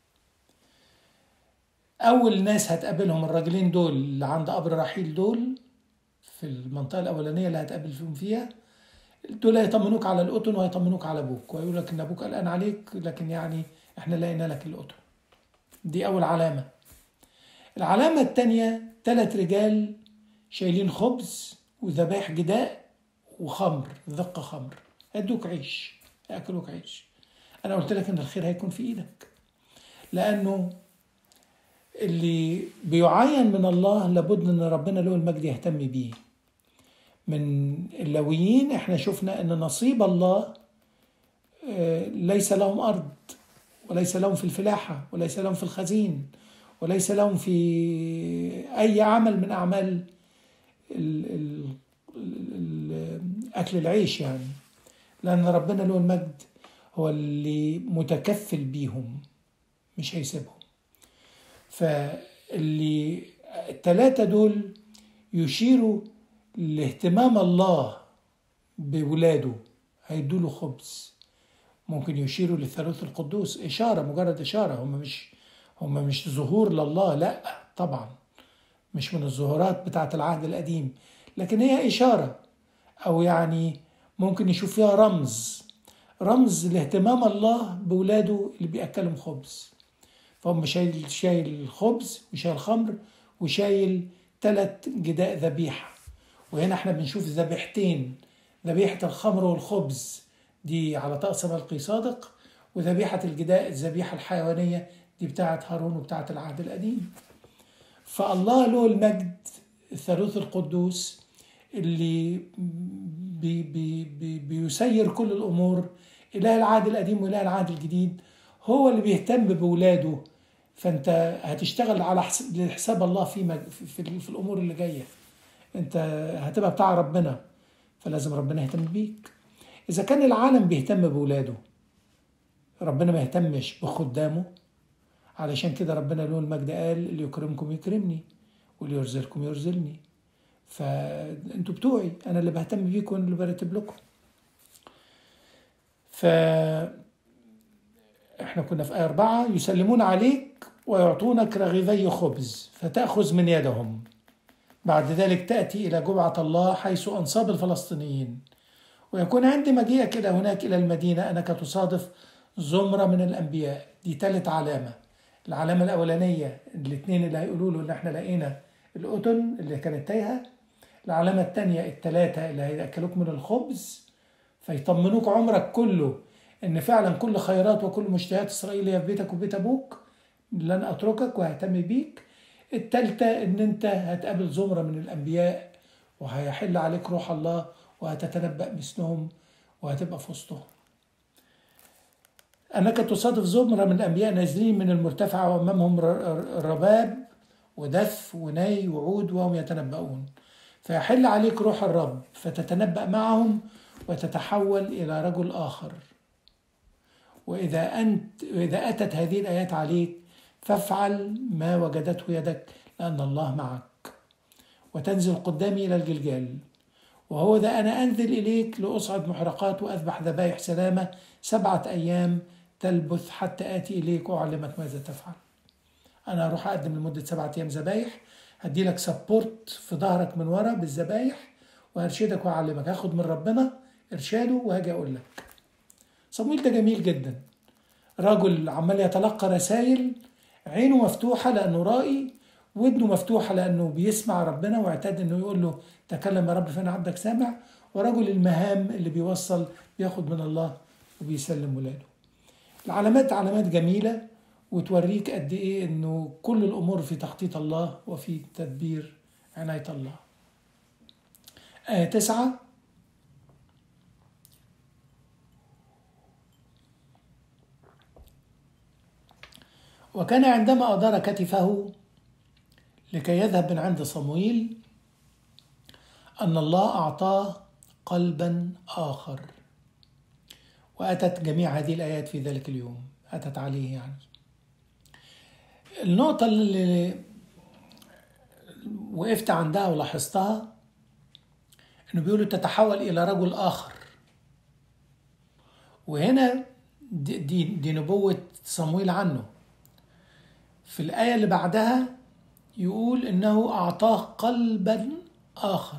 أول ناس هتقابلهم الراجلين دول اللي عند قبر رحيل دول في المنطقة الأولانية اللي هتقابل فيهم فيها دول هيطمنوك على القطن وهيطمنوك على ابوك ويقول لك ان ابوك قلقان عليك لكن يعني احنا لقينا لك القطن دي اول علامه العلامه الثانيه ثلاث رجال شايلين خبز وذبائح جداء وخمر ذقه خمر هيدوك عيش ياكلوك عيش انا قلت لك ان الخير هيكون في ايدك لانه اللي بيعين من الله لابد ان ربنا له المجد يهتم بيه من اللويين احنا شفنا ان نصيب الله ليس لهم ارض وليس لهم في الفلاحه وليس لهم في الخزين وليس لهم في اي عمل من اعمال ال ال ال اكل العيش يعني لان ربنا له المجد هو اللي متكفل بيهم مش هيسيبهم فاللي الثلاثه دول يشيروا لاهتمام الله بولاده هيدوا له خبز ممكن يشيروا للثالوث القدوس إشارة مجرد إشارة هم مش هم مش ظهور لله لا طبعا مش من الظهورات بتاعة العهد القديم لكن هي إشارة أو يعني ممكن يشوف فيها رمز رمز لاهتمام الله بولاده اللي بيأكلهم خبز فهم شايل شايل الخبز وشايل خمر وشايل ثلاث جداء ذبيحه وهنا احنا بنشوف ذبيحتين ذبيحة الخمر والخبز دي على طقس ملقي صادق وذبيحة الجداء الذبيحة الحيوانية دي بتاعة هارون وبتاعة العهد القديم فالله له المجد الثالوث القدوس اللي بي بي بي بيسير كل الأمور إله العهد القديم وإله العهد الجديد هو اللي بيهتم بولاده فأنت هتشتغل على حساب الله في, في, في الأمور اللي جايه انت هتبقى بتاع ربنا فلازم ربنا يهتم بيك اذا كان العالم بيهتم بولاده ربنا ما يهتمش بخدامه علشان كده ربنا له المجد قال اللي يكرمكم يكرمني واللي يرزلكم يرزلني فانتوا بتوعي انا اللي بهتم بيكم وانا اللي برتب لكم ف احنا كنا في آية أربعة يسلمون عليك ويعطونك رغيفي خبز فتأخذ من يدهم بعد ذلك تأتي إلى جبعة الله حيث أنصاب الفلسطينيين ويكون عند مجيئك إلى هناك إلى المدينة أنك تصادف زمرة من الأنبياء دي تالت علامة العلامة الأولانية الاثنين اللي هيقولوا له إن إحنا لقينا القطن اللي كانت تايهة العلامة الثانية الثلاثة اللي هيأكلوك من الخبز فيطمنوك عمرك كله إن فعلا كل خيرات وكل مشتهيات إسرائيل هي في بيتك وبيت أبوك لن أتركك وههتم بيك التالتة إن أنت هتقابل زمرة من الأنبياء وهيحل عليك روح الله وهتتنبأ باسمهم وهتبقى في وسطهم أنك تصادف زمرة من الأنبياء نازلين من المرتفع وأمامهم رباب ودف وني وعود وهم يتنبؤون فيحل عليك روح الرب فتتنبأ معهم وتتحول إلى رجل آخر وإذا أنت وإذا أتت هذه الآيات عليك فافعل ما وجدته يدك لأن الله معك وتنزل قدامي إلى الجلجال وهو ذا أنا أنزل إليك لأصعد محرقات وأذبح ذبائح سلامة سبعة أيام تلبث حتى آتي إليك وأعلمك ماذا تفعل أنا أروح أقدم لمدة سبعة أيام ذبايح هدي لك سبورت في ظهرك من ورا بالذبايح وهرشدك وأعلمك هاخد من ربنا إرشاده وهاجي أقول لك صمويل ده جميل جدا رجل عمال يتلقى رسائل عينه مفتوحة لأنه رائي ودنه مفتوحة لأنه بيسمع ربنا واعتاد أنه يقول له تكلم يا رب فأنا عبدك سامع ورجل المهام اللي بيوصل بياخد من الله وبيسلم ولاده العلامات علامات جميلة وتوريك قد إيه أنه كل الأمور في تخطيط الله وفي تدبير عناية الله آية تسعة وكان عندما أدار كتفه لكي يذهب من عند صمويل أن الله أعطاه قلبا آخر وأتت جميع هذه الآيات في ذلك اليوم أتت عليه يعني النقطة اللي وقفت عندها ولاحظتها انه بيقولوا تتحول الى رجل اخر وهنا دي, دي, دي نبوة صمويل عنه في الآية اللي بعدها يقول إنه أعطاه قلبا آخر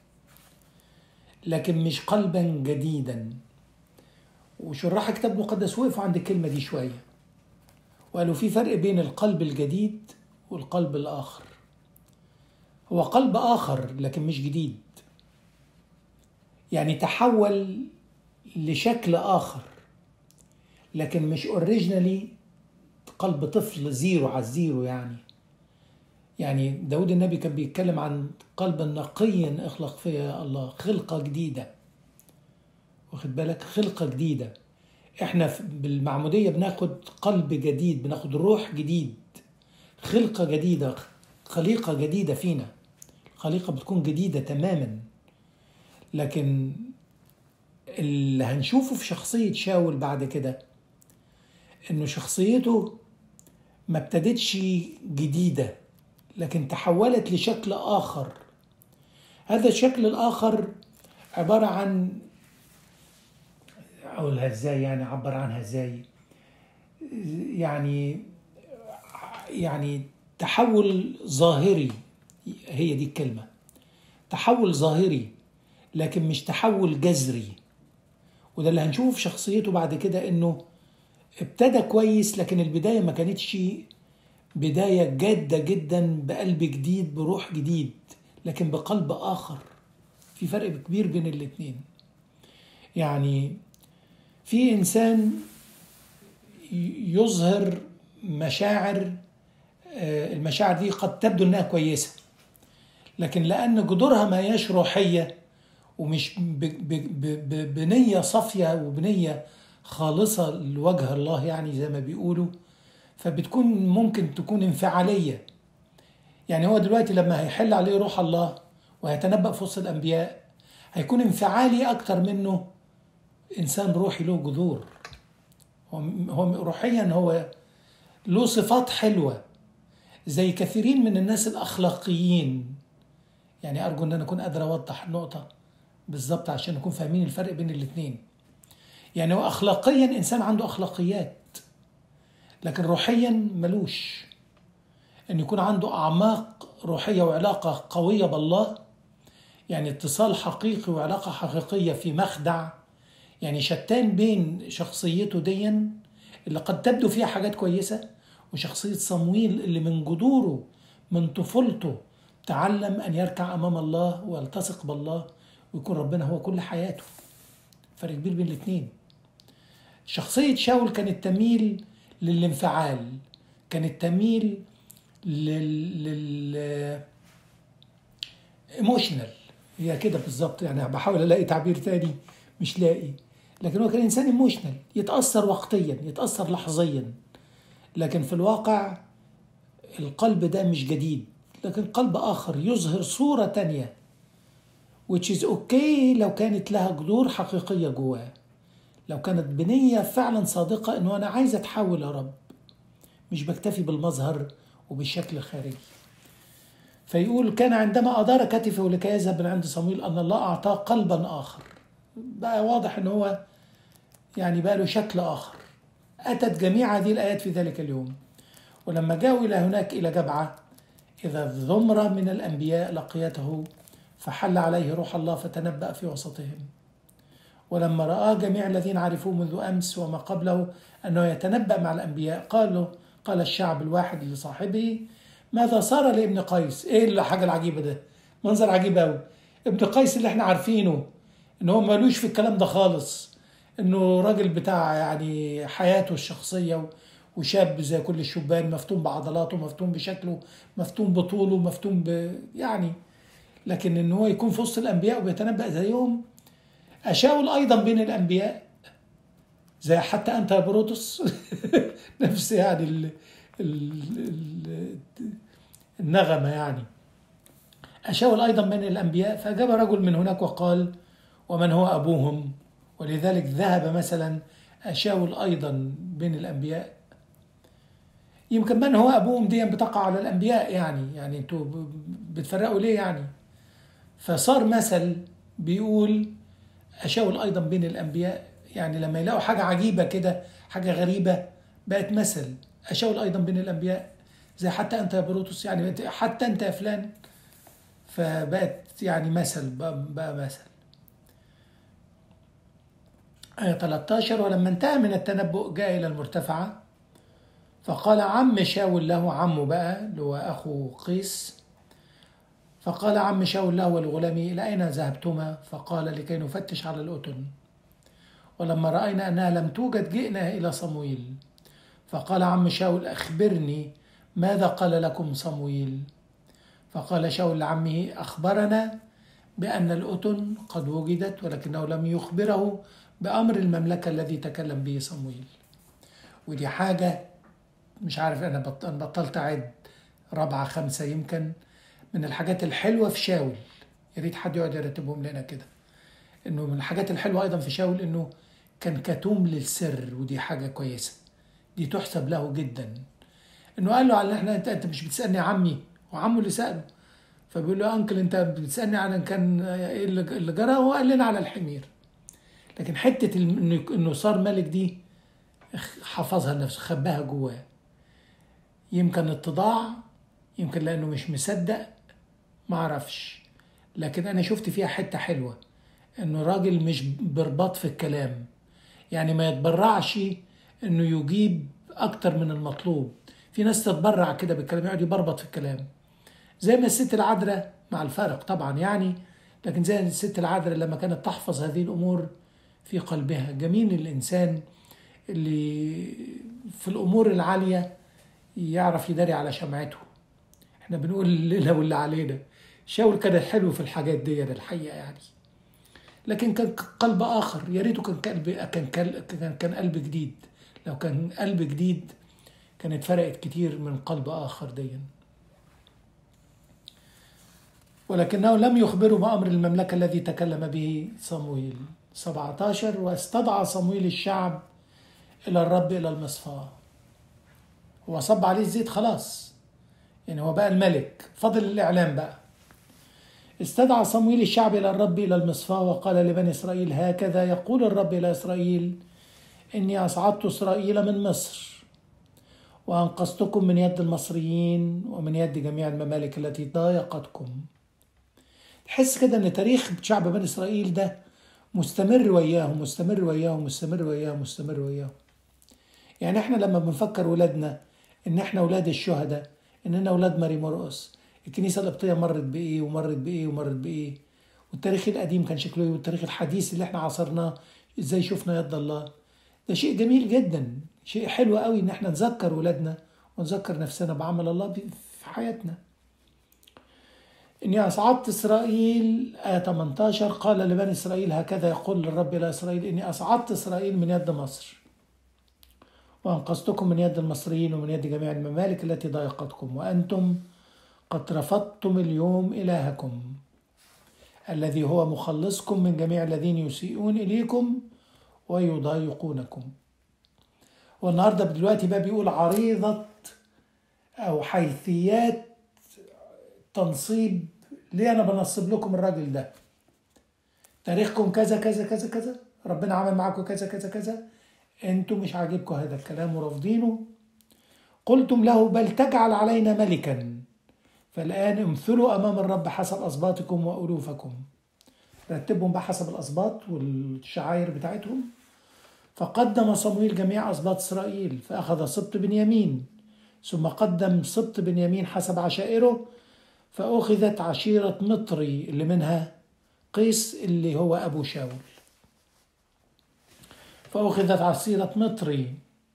لكن مش قلبا جديدا وشراح كتاب مقدس وقفوا عند الكلمة دي شوية وقالوا في فرق بين القلب الجديد والقلب الآخر هو قلب آخر لكن مش جديد يعني تحول لشكل آخر لكن مش اوريجينالي قلب طفل زيرو على الزيرو يعني يعني داود النبي كان بيتكلم عن قلبا نقيا اخلق فيا الله خلقة جديدة واخد بالك خلقة جديدة احنا بالمعمودية بناخد قلب جديد بناخد روح جديد خلقة جديدة خليقة جديدة فينا خليقة بتكون جديدة تماما لكن اللي هنشوفه في شخصية شاول بعد كده انه شخصيته ما ابتدتش جديدة لكن تحولت لشكل آخر هذا الشكل الآخر عبارة عن أقولها إزاي يعني أعبر عنها إزاي يعني يعني تحول ظاهري هي دي الكلمة تحول ظاهري لكن مش تحول جذري وده اللي هنشوفه في شخصيته بعد كده انه ابتدى كويس لكن البداية ما كانتش بداية جادة جدا بقلب جديد بروح جديد لكن بقلب آخر في فرق كبير بين الاتنين يعني في إنسان يظهر مشاعر المشاعر دي قد تبدو إنها كويسة لكن لأن جذورها ما هياش روحية ومش بنية صافية وبنية خالصة لوجه الله يعني زي ما بيقولوا فبتكون ممكن تكون انفعالية يعني هو دلوقتي لما هيحل عليه روح الله وهيتنبأ في وسط الأنبياء هيكون انفعالي أكتر منه إنسان روحي له جذور هو روحيا هو له صفات حلوة زي كثيرين من الناس الأخلاقيين يعني أرجو أن أنا أكون قادر أوضح النقطة بالظبط عشان نكون فاهمين الفرق بين الاتنين يعني هو أخلاقيا إنسان عنده أخلاقيات لكن روحيا ملوش أن يكون عنده أعماق روحية وعلاقة قوية بالله يعني اتصال حقيقي وعلاقة حقيقية في مخدع يعني شتان بين شخصيته ديا اللي قد تبدو فيها حاجات كويسة وشخصية صمويل اللي من جذوره من طفولته تعلم أن يركع أمام الله ويلتصق بالله ويكون ربنا هو كل حياته فرق كبير بين الاثنين شخصية شاول كانت تميل للانفعال كانت تميل لل, لل... ايموشنال هي كده بالظبط يعني بحاول الاقي تعبير تاني مش لاقي لكن هو كان انسان ايموشنال يتاثر وقتيا يتاثر لحظيا لكن في الواقع القلب ده مش جديد لكن قلب اخر يظهر صوره تانية which is okay لو كانت لها جذور حقيقيه جواه لو كانت بنيه فعلا صادقه انه انا عايز اتحول يا رب مش بكتفي بالمظهر وبالشكل الخارجي فيقول كان عندما أدار كتفه لكي يذهب من عند صمويل أن الله أعطاه قلبا آخر بقى واضح أن هو يعني بقى له شكل آخر أتت جميع هذه الآيات في ذلك اليوم ولما جاءوا إلى هناك إلى جبعة إذا ذمرة من الأنبياء لقيته فحل عليه روح الله فتنبأ في وسطهم ولما رآه جميع الذين عرفوه منذ أمس وما قبله أنه يتنبأ مع الأنبياء قالوا قال الشعب الواحد لصاحبه ماذا صار لابن قيس ايه الحاجه العجيبه ده منظر عجيب قوي ابن قيس اللي احنا عارفينه ان هو مالوش في الكلام ده خالص انه راجل بتاع يعني حياته الشخصيه وشاب زي كل الشبان مفتون بعضلاته مفتون بشكله مفتون بطوله مفتون ب يعني لكن ان هو يكون في وسط الانبياء وبيتنبأ زيهم اشاول ايضا بين الانبياء زي حتى انت يا بروتوس نفس يعني ال ال النغمة يعني أشاول أيضا من الأنبياء فأجاب رجل من هناك وقال ومن هو أبوهم ولذلك ذهب مثلا أشاول أيضا بين الأنبياء يمكن من هو أبوهم دي بتقع على الأنبياء يعني يعني أنتوا بتفرقوا ليه يعني فصار مثل بيقول أشاول أيضا بين الأنبياء يعني لما يلاقوا حاجة عجيبة كده حاجة غريبة بقت مثل أشاول أيضا بين الأنبياء زي حتى أنت يا بروتوس يعني حتى أنت يا فلان فبقت يعني مثل بقى مثل آية 13 ولما انتهى من التنبؤ جاء إلى المرتفعة فقال عم شاول له عمه بقى اللي هو أخو قيس فقال عم شاول له ولغلامه إلى أين ذهبتما فقال لكي نفتش على الأتن ولما رأينا أنها لم توجد جئنا إلى صمويل فقال عم شاول أخبرني ماذا قال لكم صمويل فقال شاول لعمه أخبرنا بأن الأتن قد وجدت ولكنه لم يخبره بأمر المملكة الذي تكلم به صمويل ودي حاجة مش عارف أنا بطلت أعد رابعة خمسة يمكن من الحاجات الحلوة في شاول يا ريت حد يقعد يرتبهم لنا كده انه من الحاجات الحلوه ايضا في شاول انه كان كتوم للسر ودي حاجه كويسه دي تحسب له جدا انه قال له على احنا انت, انت مش بتسالني عمي وعمه اللي ساله فبيقول له انكل انت بتسالني عن كان ايه اللي جرى هو قال لنا على الحمير لكن حته انه انه صار ملك دي حفظها لنفسه خباها جواه يمكن اتضاع يمكن لانه مش مصدق ما اعرفش لكن انا شفت فيها حته حلوه انه راجل مش برباط في الكلام يعني ما يتبرعش انه يجيب اكتر من المطلوب في ناس تتبرع كده بالكلام يقعد يبربط في الكلام زي ما الست العذراء مع الفرق طبعا يعني لكن زي الست العذراء لما كانت تحفظ هذه الامور في قلبها جميل الانسان اللي في الامور العاليه يعرف يداري على شمعته احنا بنقول الليله واللي علينا شاول كان حلو في الحاجات دي الحقيقه يعني لكن كان قلب اخر يا ريته كان قلب كان كان كان قلب جديد لو كان قلب جديد كانت فرقت كتير من قلب اخر ديا ولكنه لم يخبره بأمر المملكة الذي تكلم به صمويل 17 واستدعى صمويل الشعب إلى الرب إلى المصفاة هو صب عليه الزيت خلاص يعني هو بقى الملك فضل الإعلام بقى استدعى صمويل الشعب إلى الرب إلى المصفاة وقال لبني إسرائيل هكذا يقول الرب إلى إسرائيل إني أصعدت إسرائيل من مصر وأنقذتكم من يد المصريين ومن يد جميع الممالك التي ضايقتكم تحس كده ان تاريخ شعب بني اسرائيل ده مستمر وياهم مستمر وياهم مستمر وياهم مستمر وياهم يعني احنا لما بنفكر ولادنا ان احنا اولاد الشهداء اننا اولاد ماري مرقس الكنيسه القبطيه مرت بايه ومرت بايه ومرت بايه والتاريخ القديم كان شكله ايه والتاريخ الحديث اللي احنا عاصرناه ازاي شفنا يد الله ده شيء جميل جدا شيء حلو قوي ان احنا نذكر ولادنا ونذكر نفسنا بعمل الله في حياتنا إني أصعدت إسرائيل آية 18 قال لبني إسرائيل هكذا يقول الرب إلى إسرائيل إني أصعدت إسرائيل من يد مصر وأنقذتكم من يد المصريين ومن يد جميع الممالك التي ضايقتكم وأنتم قد رفضتم اليوم إلهكم الذي هو مخلصكم من جميع الذين يسيئون إليكم ويضايقونكم والنهارده دلوقتي بقى بيقول عريضة أو حيثيات تنصيب ليه أنا بنصب لكم الراجل ده تاريخكم كذا كذا كذا كذا ربنا عمل معاكم كذا كذا كذا انتوا مش عاجبكم هذا الكلام ورافضينه قلتم له بل تجعل علينا ملكا فالآن امثلوا أمام الرب حسب أسباطكم وألوفكم رتبهم بقى حسب الأسباط والشعاير بتاعتهم فقدم صمويل جميع أسباط إسرائيل فأخذ سبط بنيامين ثم قدم سبط بنيامين حسب عشائره فأخذت عشيرة مطري اللي منها قيس اللي هو أبو شاول فأخذت عصيرة مطري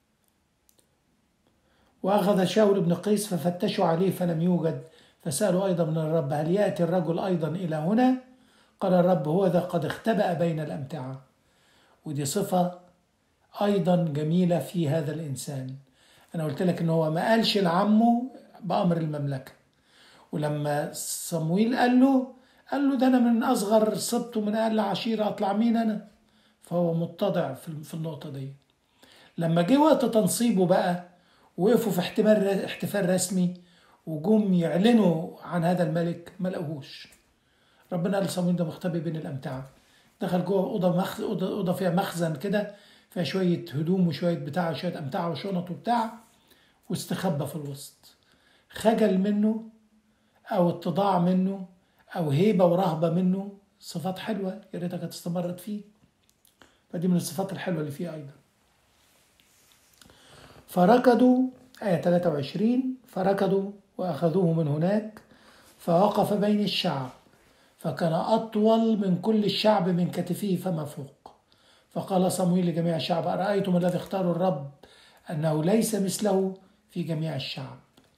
وأخذ شاول بن قيس ففتشوا عليه فلم يوجد فسألوا أيضا من الرب هل يأتي الرجل أيضا إلى هنا قال الرب هو ذا قد اختبأ بين الأمتعة ودي صفة أيضا جميلة في هذا الإنسان أنا قلت لك إن هو ما قالش لعمه بأمر المملكة ولما صمويل قال له قال له ده أنا من أصغر سبط ومن أقل عشيرة أطلع مين أنا فهو متضع في النقطة دي لما جه وقت تنصيبه بقى وقفوا في احتمال احتفال رسمي وجم يعلنوا عن هذا الملك ما لقوهوش ربنا قال صمويل ده مختبي بين الأمتعة دخل جوه أوضة مخ... أوضة أوضة فيها مخزن كده فيها شوية هدوم وشوية بتاع شوية أمتعة وشنط وبتاع واستخبى في الوسط خجل منه أو اتضاع منه أو هيبة ورهبة منه صفات حلوة يا ريتها كانت استمرت فيه فدي من الصفات الحلوة اللي فيه أيضا فركضوا آية 23 فركضوا وأخذوه من هناك فوقف بين الشعب فكان أطول من كل الشعب من كتفه فما فوق فقال صمويل لجميع الشعب أرأيتم الذي اختار الرب أنه ليس مثله في جميع الشعب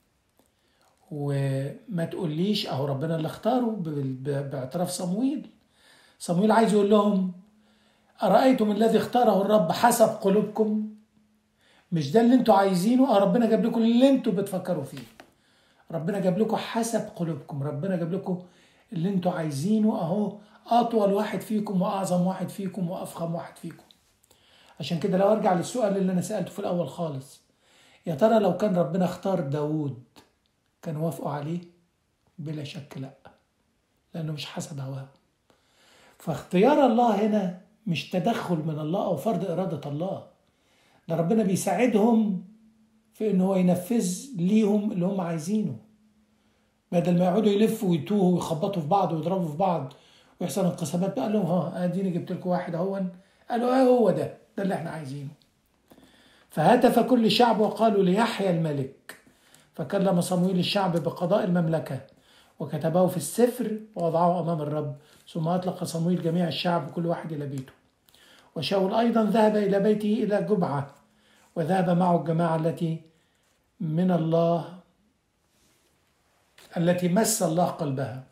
وما تقوليش أهو ربنا اللي اختاره باعتراف صمويل صمويل عايز يقول لهم أرأيتم الذي اختاره الرب حسب قلوبكم مش ده اللي انتوا عايزينه اه ربنا جاب لكم اللي انتوا بتفكروا فيه ربنا جاب لكم حسب قلوبكم ربنا جاب لكم اللي انتوا عايزينه اهو اطول واحد فيكم واعظم واحد فيكم وافخم واحد فيكم عشان كده لو ارجع للسؤال اللي انا سالته في الاول خالص يا ترى لو كان ربنا اختار داوود كان وافقوا عليه بلا شك لا لانه مش حسب هواه فاختيار الله هنا مش تدخل من الله او فرض اراده الله ده ربنا بيساعدهم في ان هو ينفذ ليهم اللي هم عايزينه بدل ما يقعدوا يلفوا ويتوهوا ويخبطوا في بعض ويضربوا في بعض ويحصل انقسامات قال لهم ها اديني جبت لكم واحد اهون قالوا اه هو ده ده اللي احنا عايزينه فهتف كل الشعب وقالوا ليحيى الملك فكلم صمويل الشعب بقضاء المملكة وكتبه في السفر ووضعه أمام الرب ثم أطلق صمويل جميع الشعب كل واحد إلى بيته وشاول أيضا ذهب إلى بيته إلى جبعة وذهب معه الجماعة التي من الله التي مس الله قلبها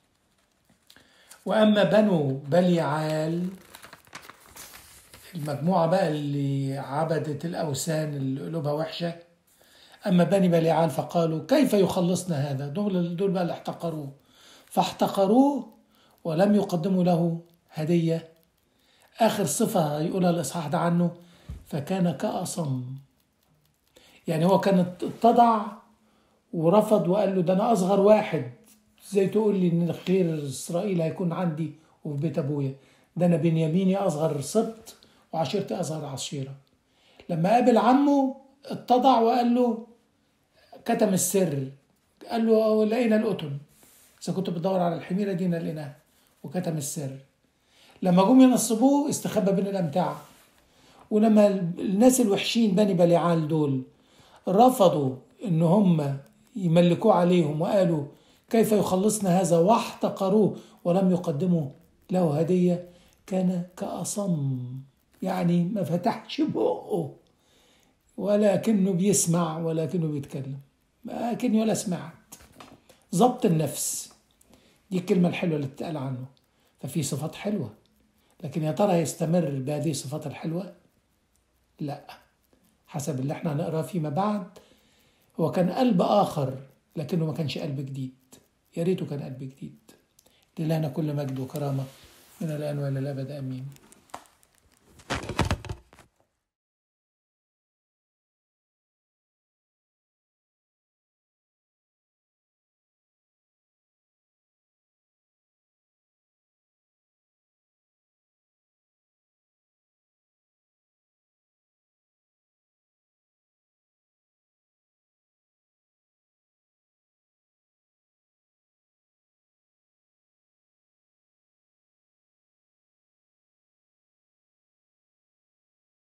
وأما بنو بليعال المجموعة بقى اللي عبدت الأوثان اللي قلوبها وحشة أما بني بليعال فقالوا كيف يخلصنا هذا دول, دول بقى اللي احتقروه فاحتقروه ولم يقدموا له هدية آخر صفة يقولها الإصحاح ده عنه فكان كأصم يعني هو كان اتضع ورفض وقال له ده أنا أصغر واحد ازاي تقول لي إن خير إسرائيل هيكون عندي وفي بيت أبويا ده أنا بنياميني أصغر سبط وعشيرتي أصغر عشيرة لما قابل عمه اتضع وقال له كتم السر قال له لقينا القطن إذا كنت بتدور على الحميرة دي لقيناها وكتم السر لما جم ينصبوه استخبى بين الأمتعة ولما الناس الوحشين بني بليعال دول رفضوا ان هم يملكوه عليهم وقالوا كيف يخلصنا هذا واحتقروه ولم يقدموا له هدية كان كأصم يعني ما فتحش بقه ولكنه بيسمع ولكنه بيتكلم لكني ولا سمعت ضبط النفس دي الكلمة الحلوة اللي بتتقال عنه ففي صفات حلوة لكن يا ترى يستمر بهذه الصفات الحلوة؟ لا حسب اللي احنا هنقراه فيما بعد هو كان قلب آخر لكنه ما كانش قلب جديد يا ريته كان قلب جديد لله كل مجد وكرامة من الآن وإلى الأبد آمين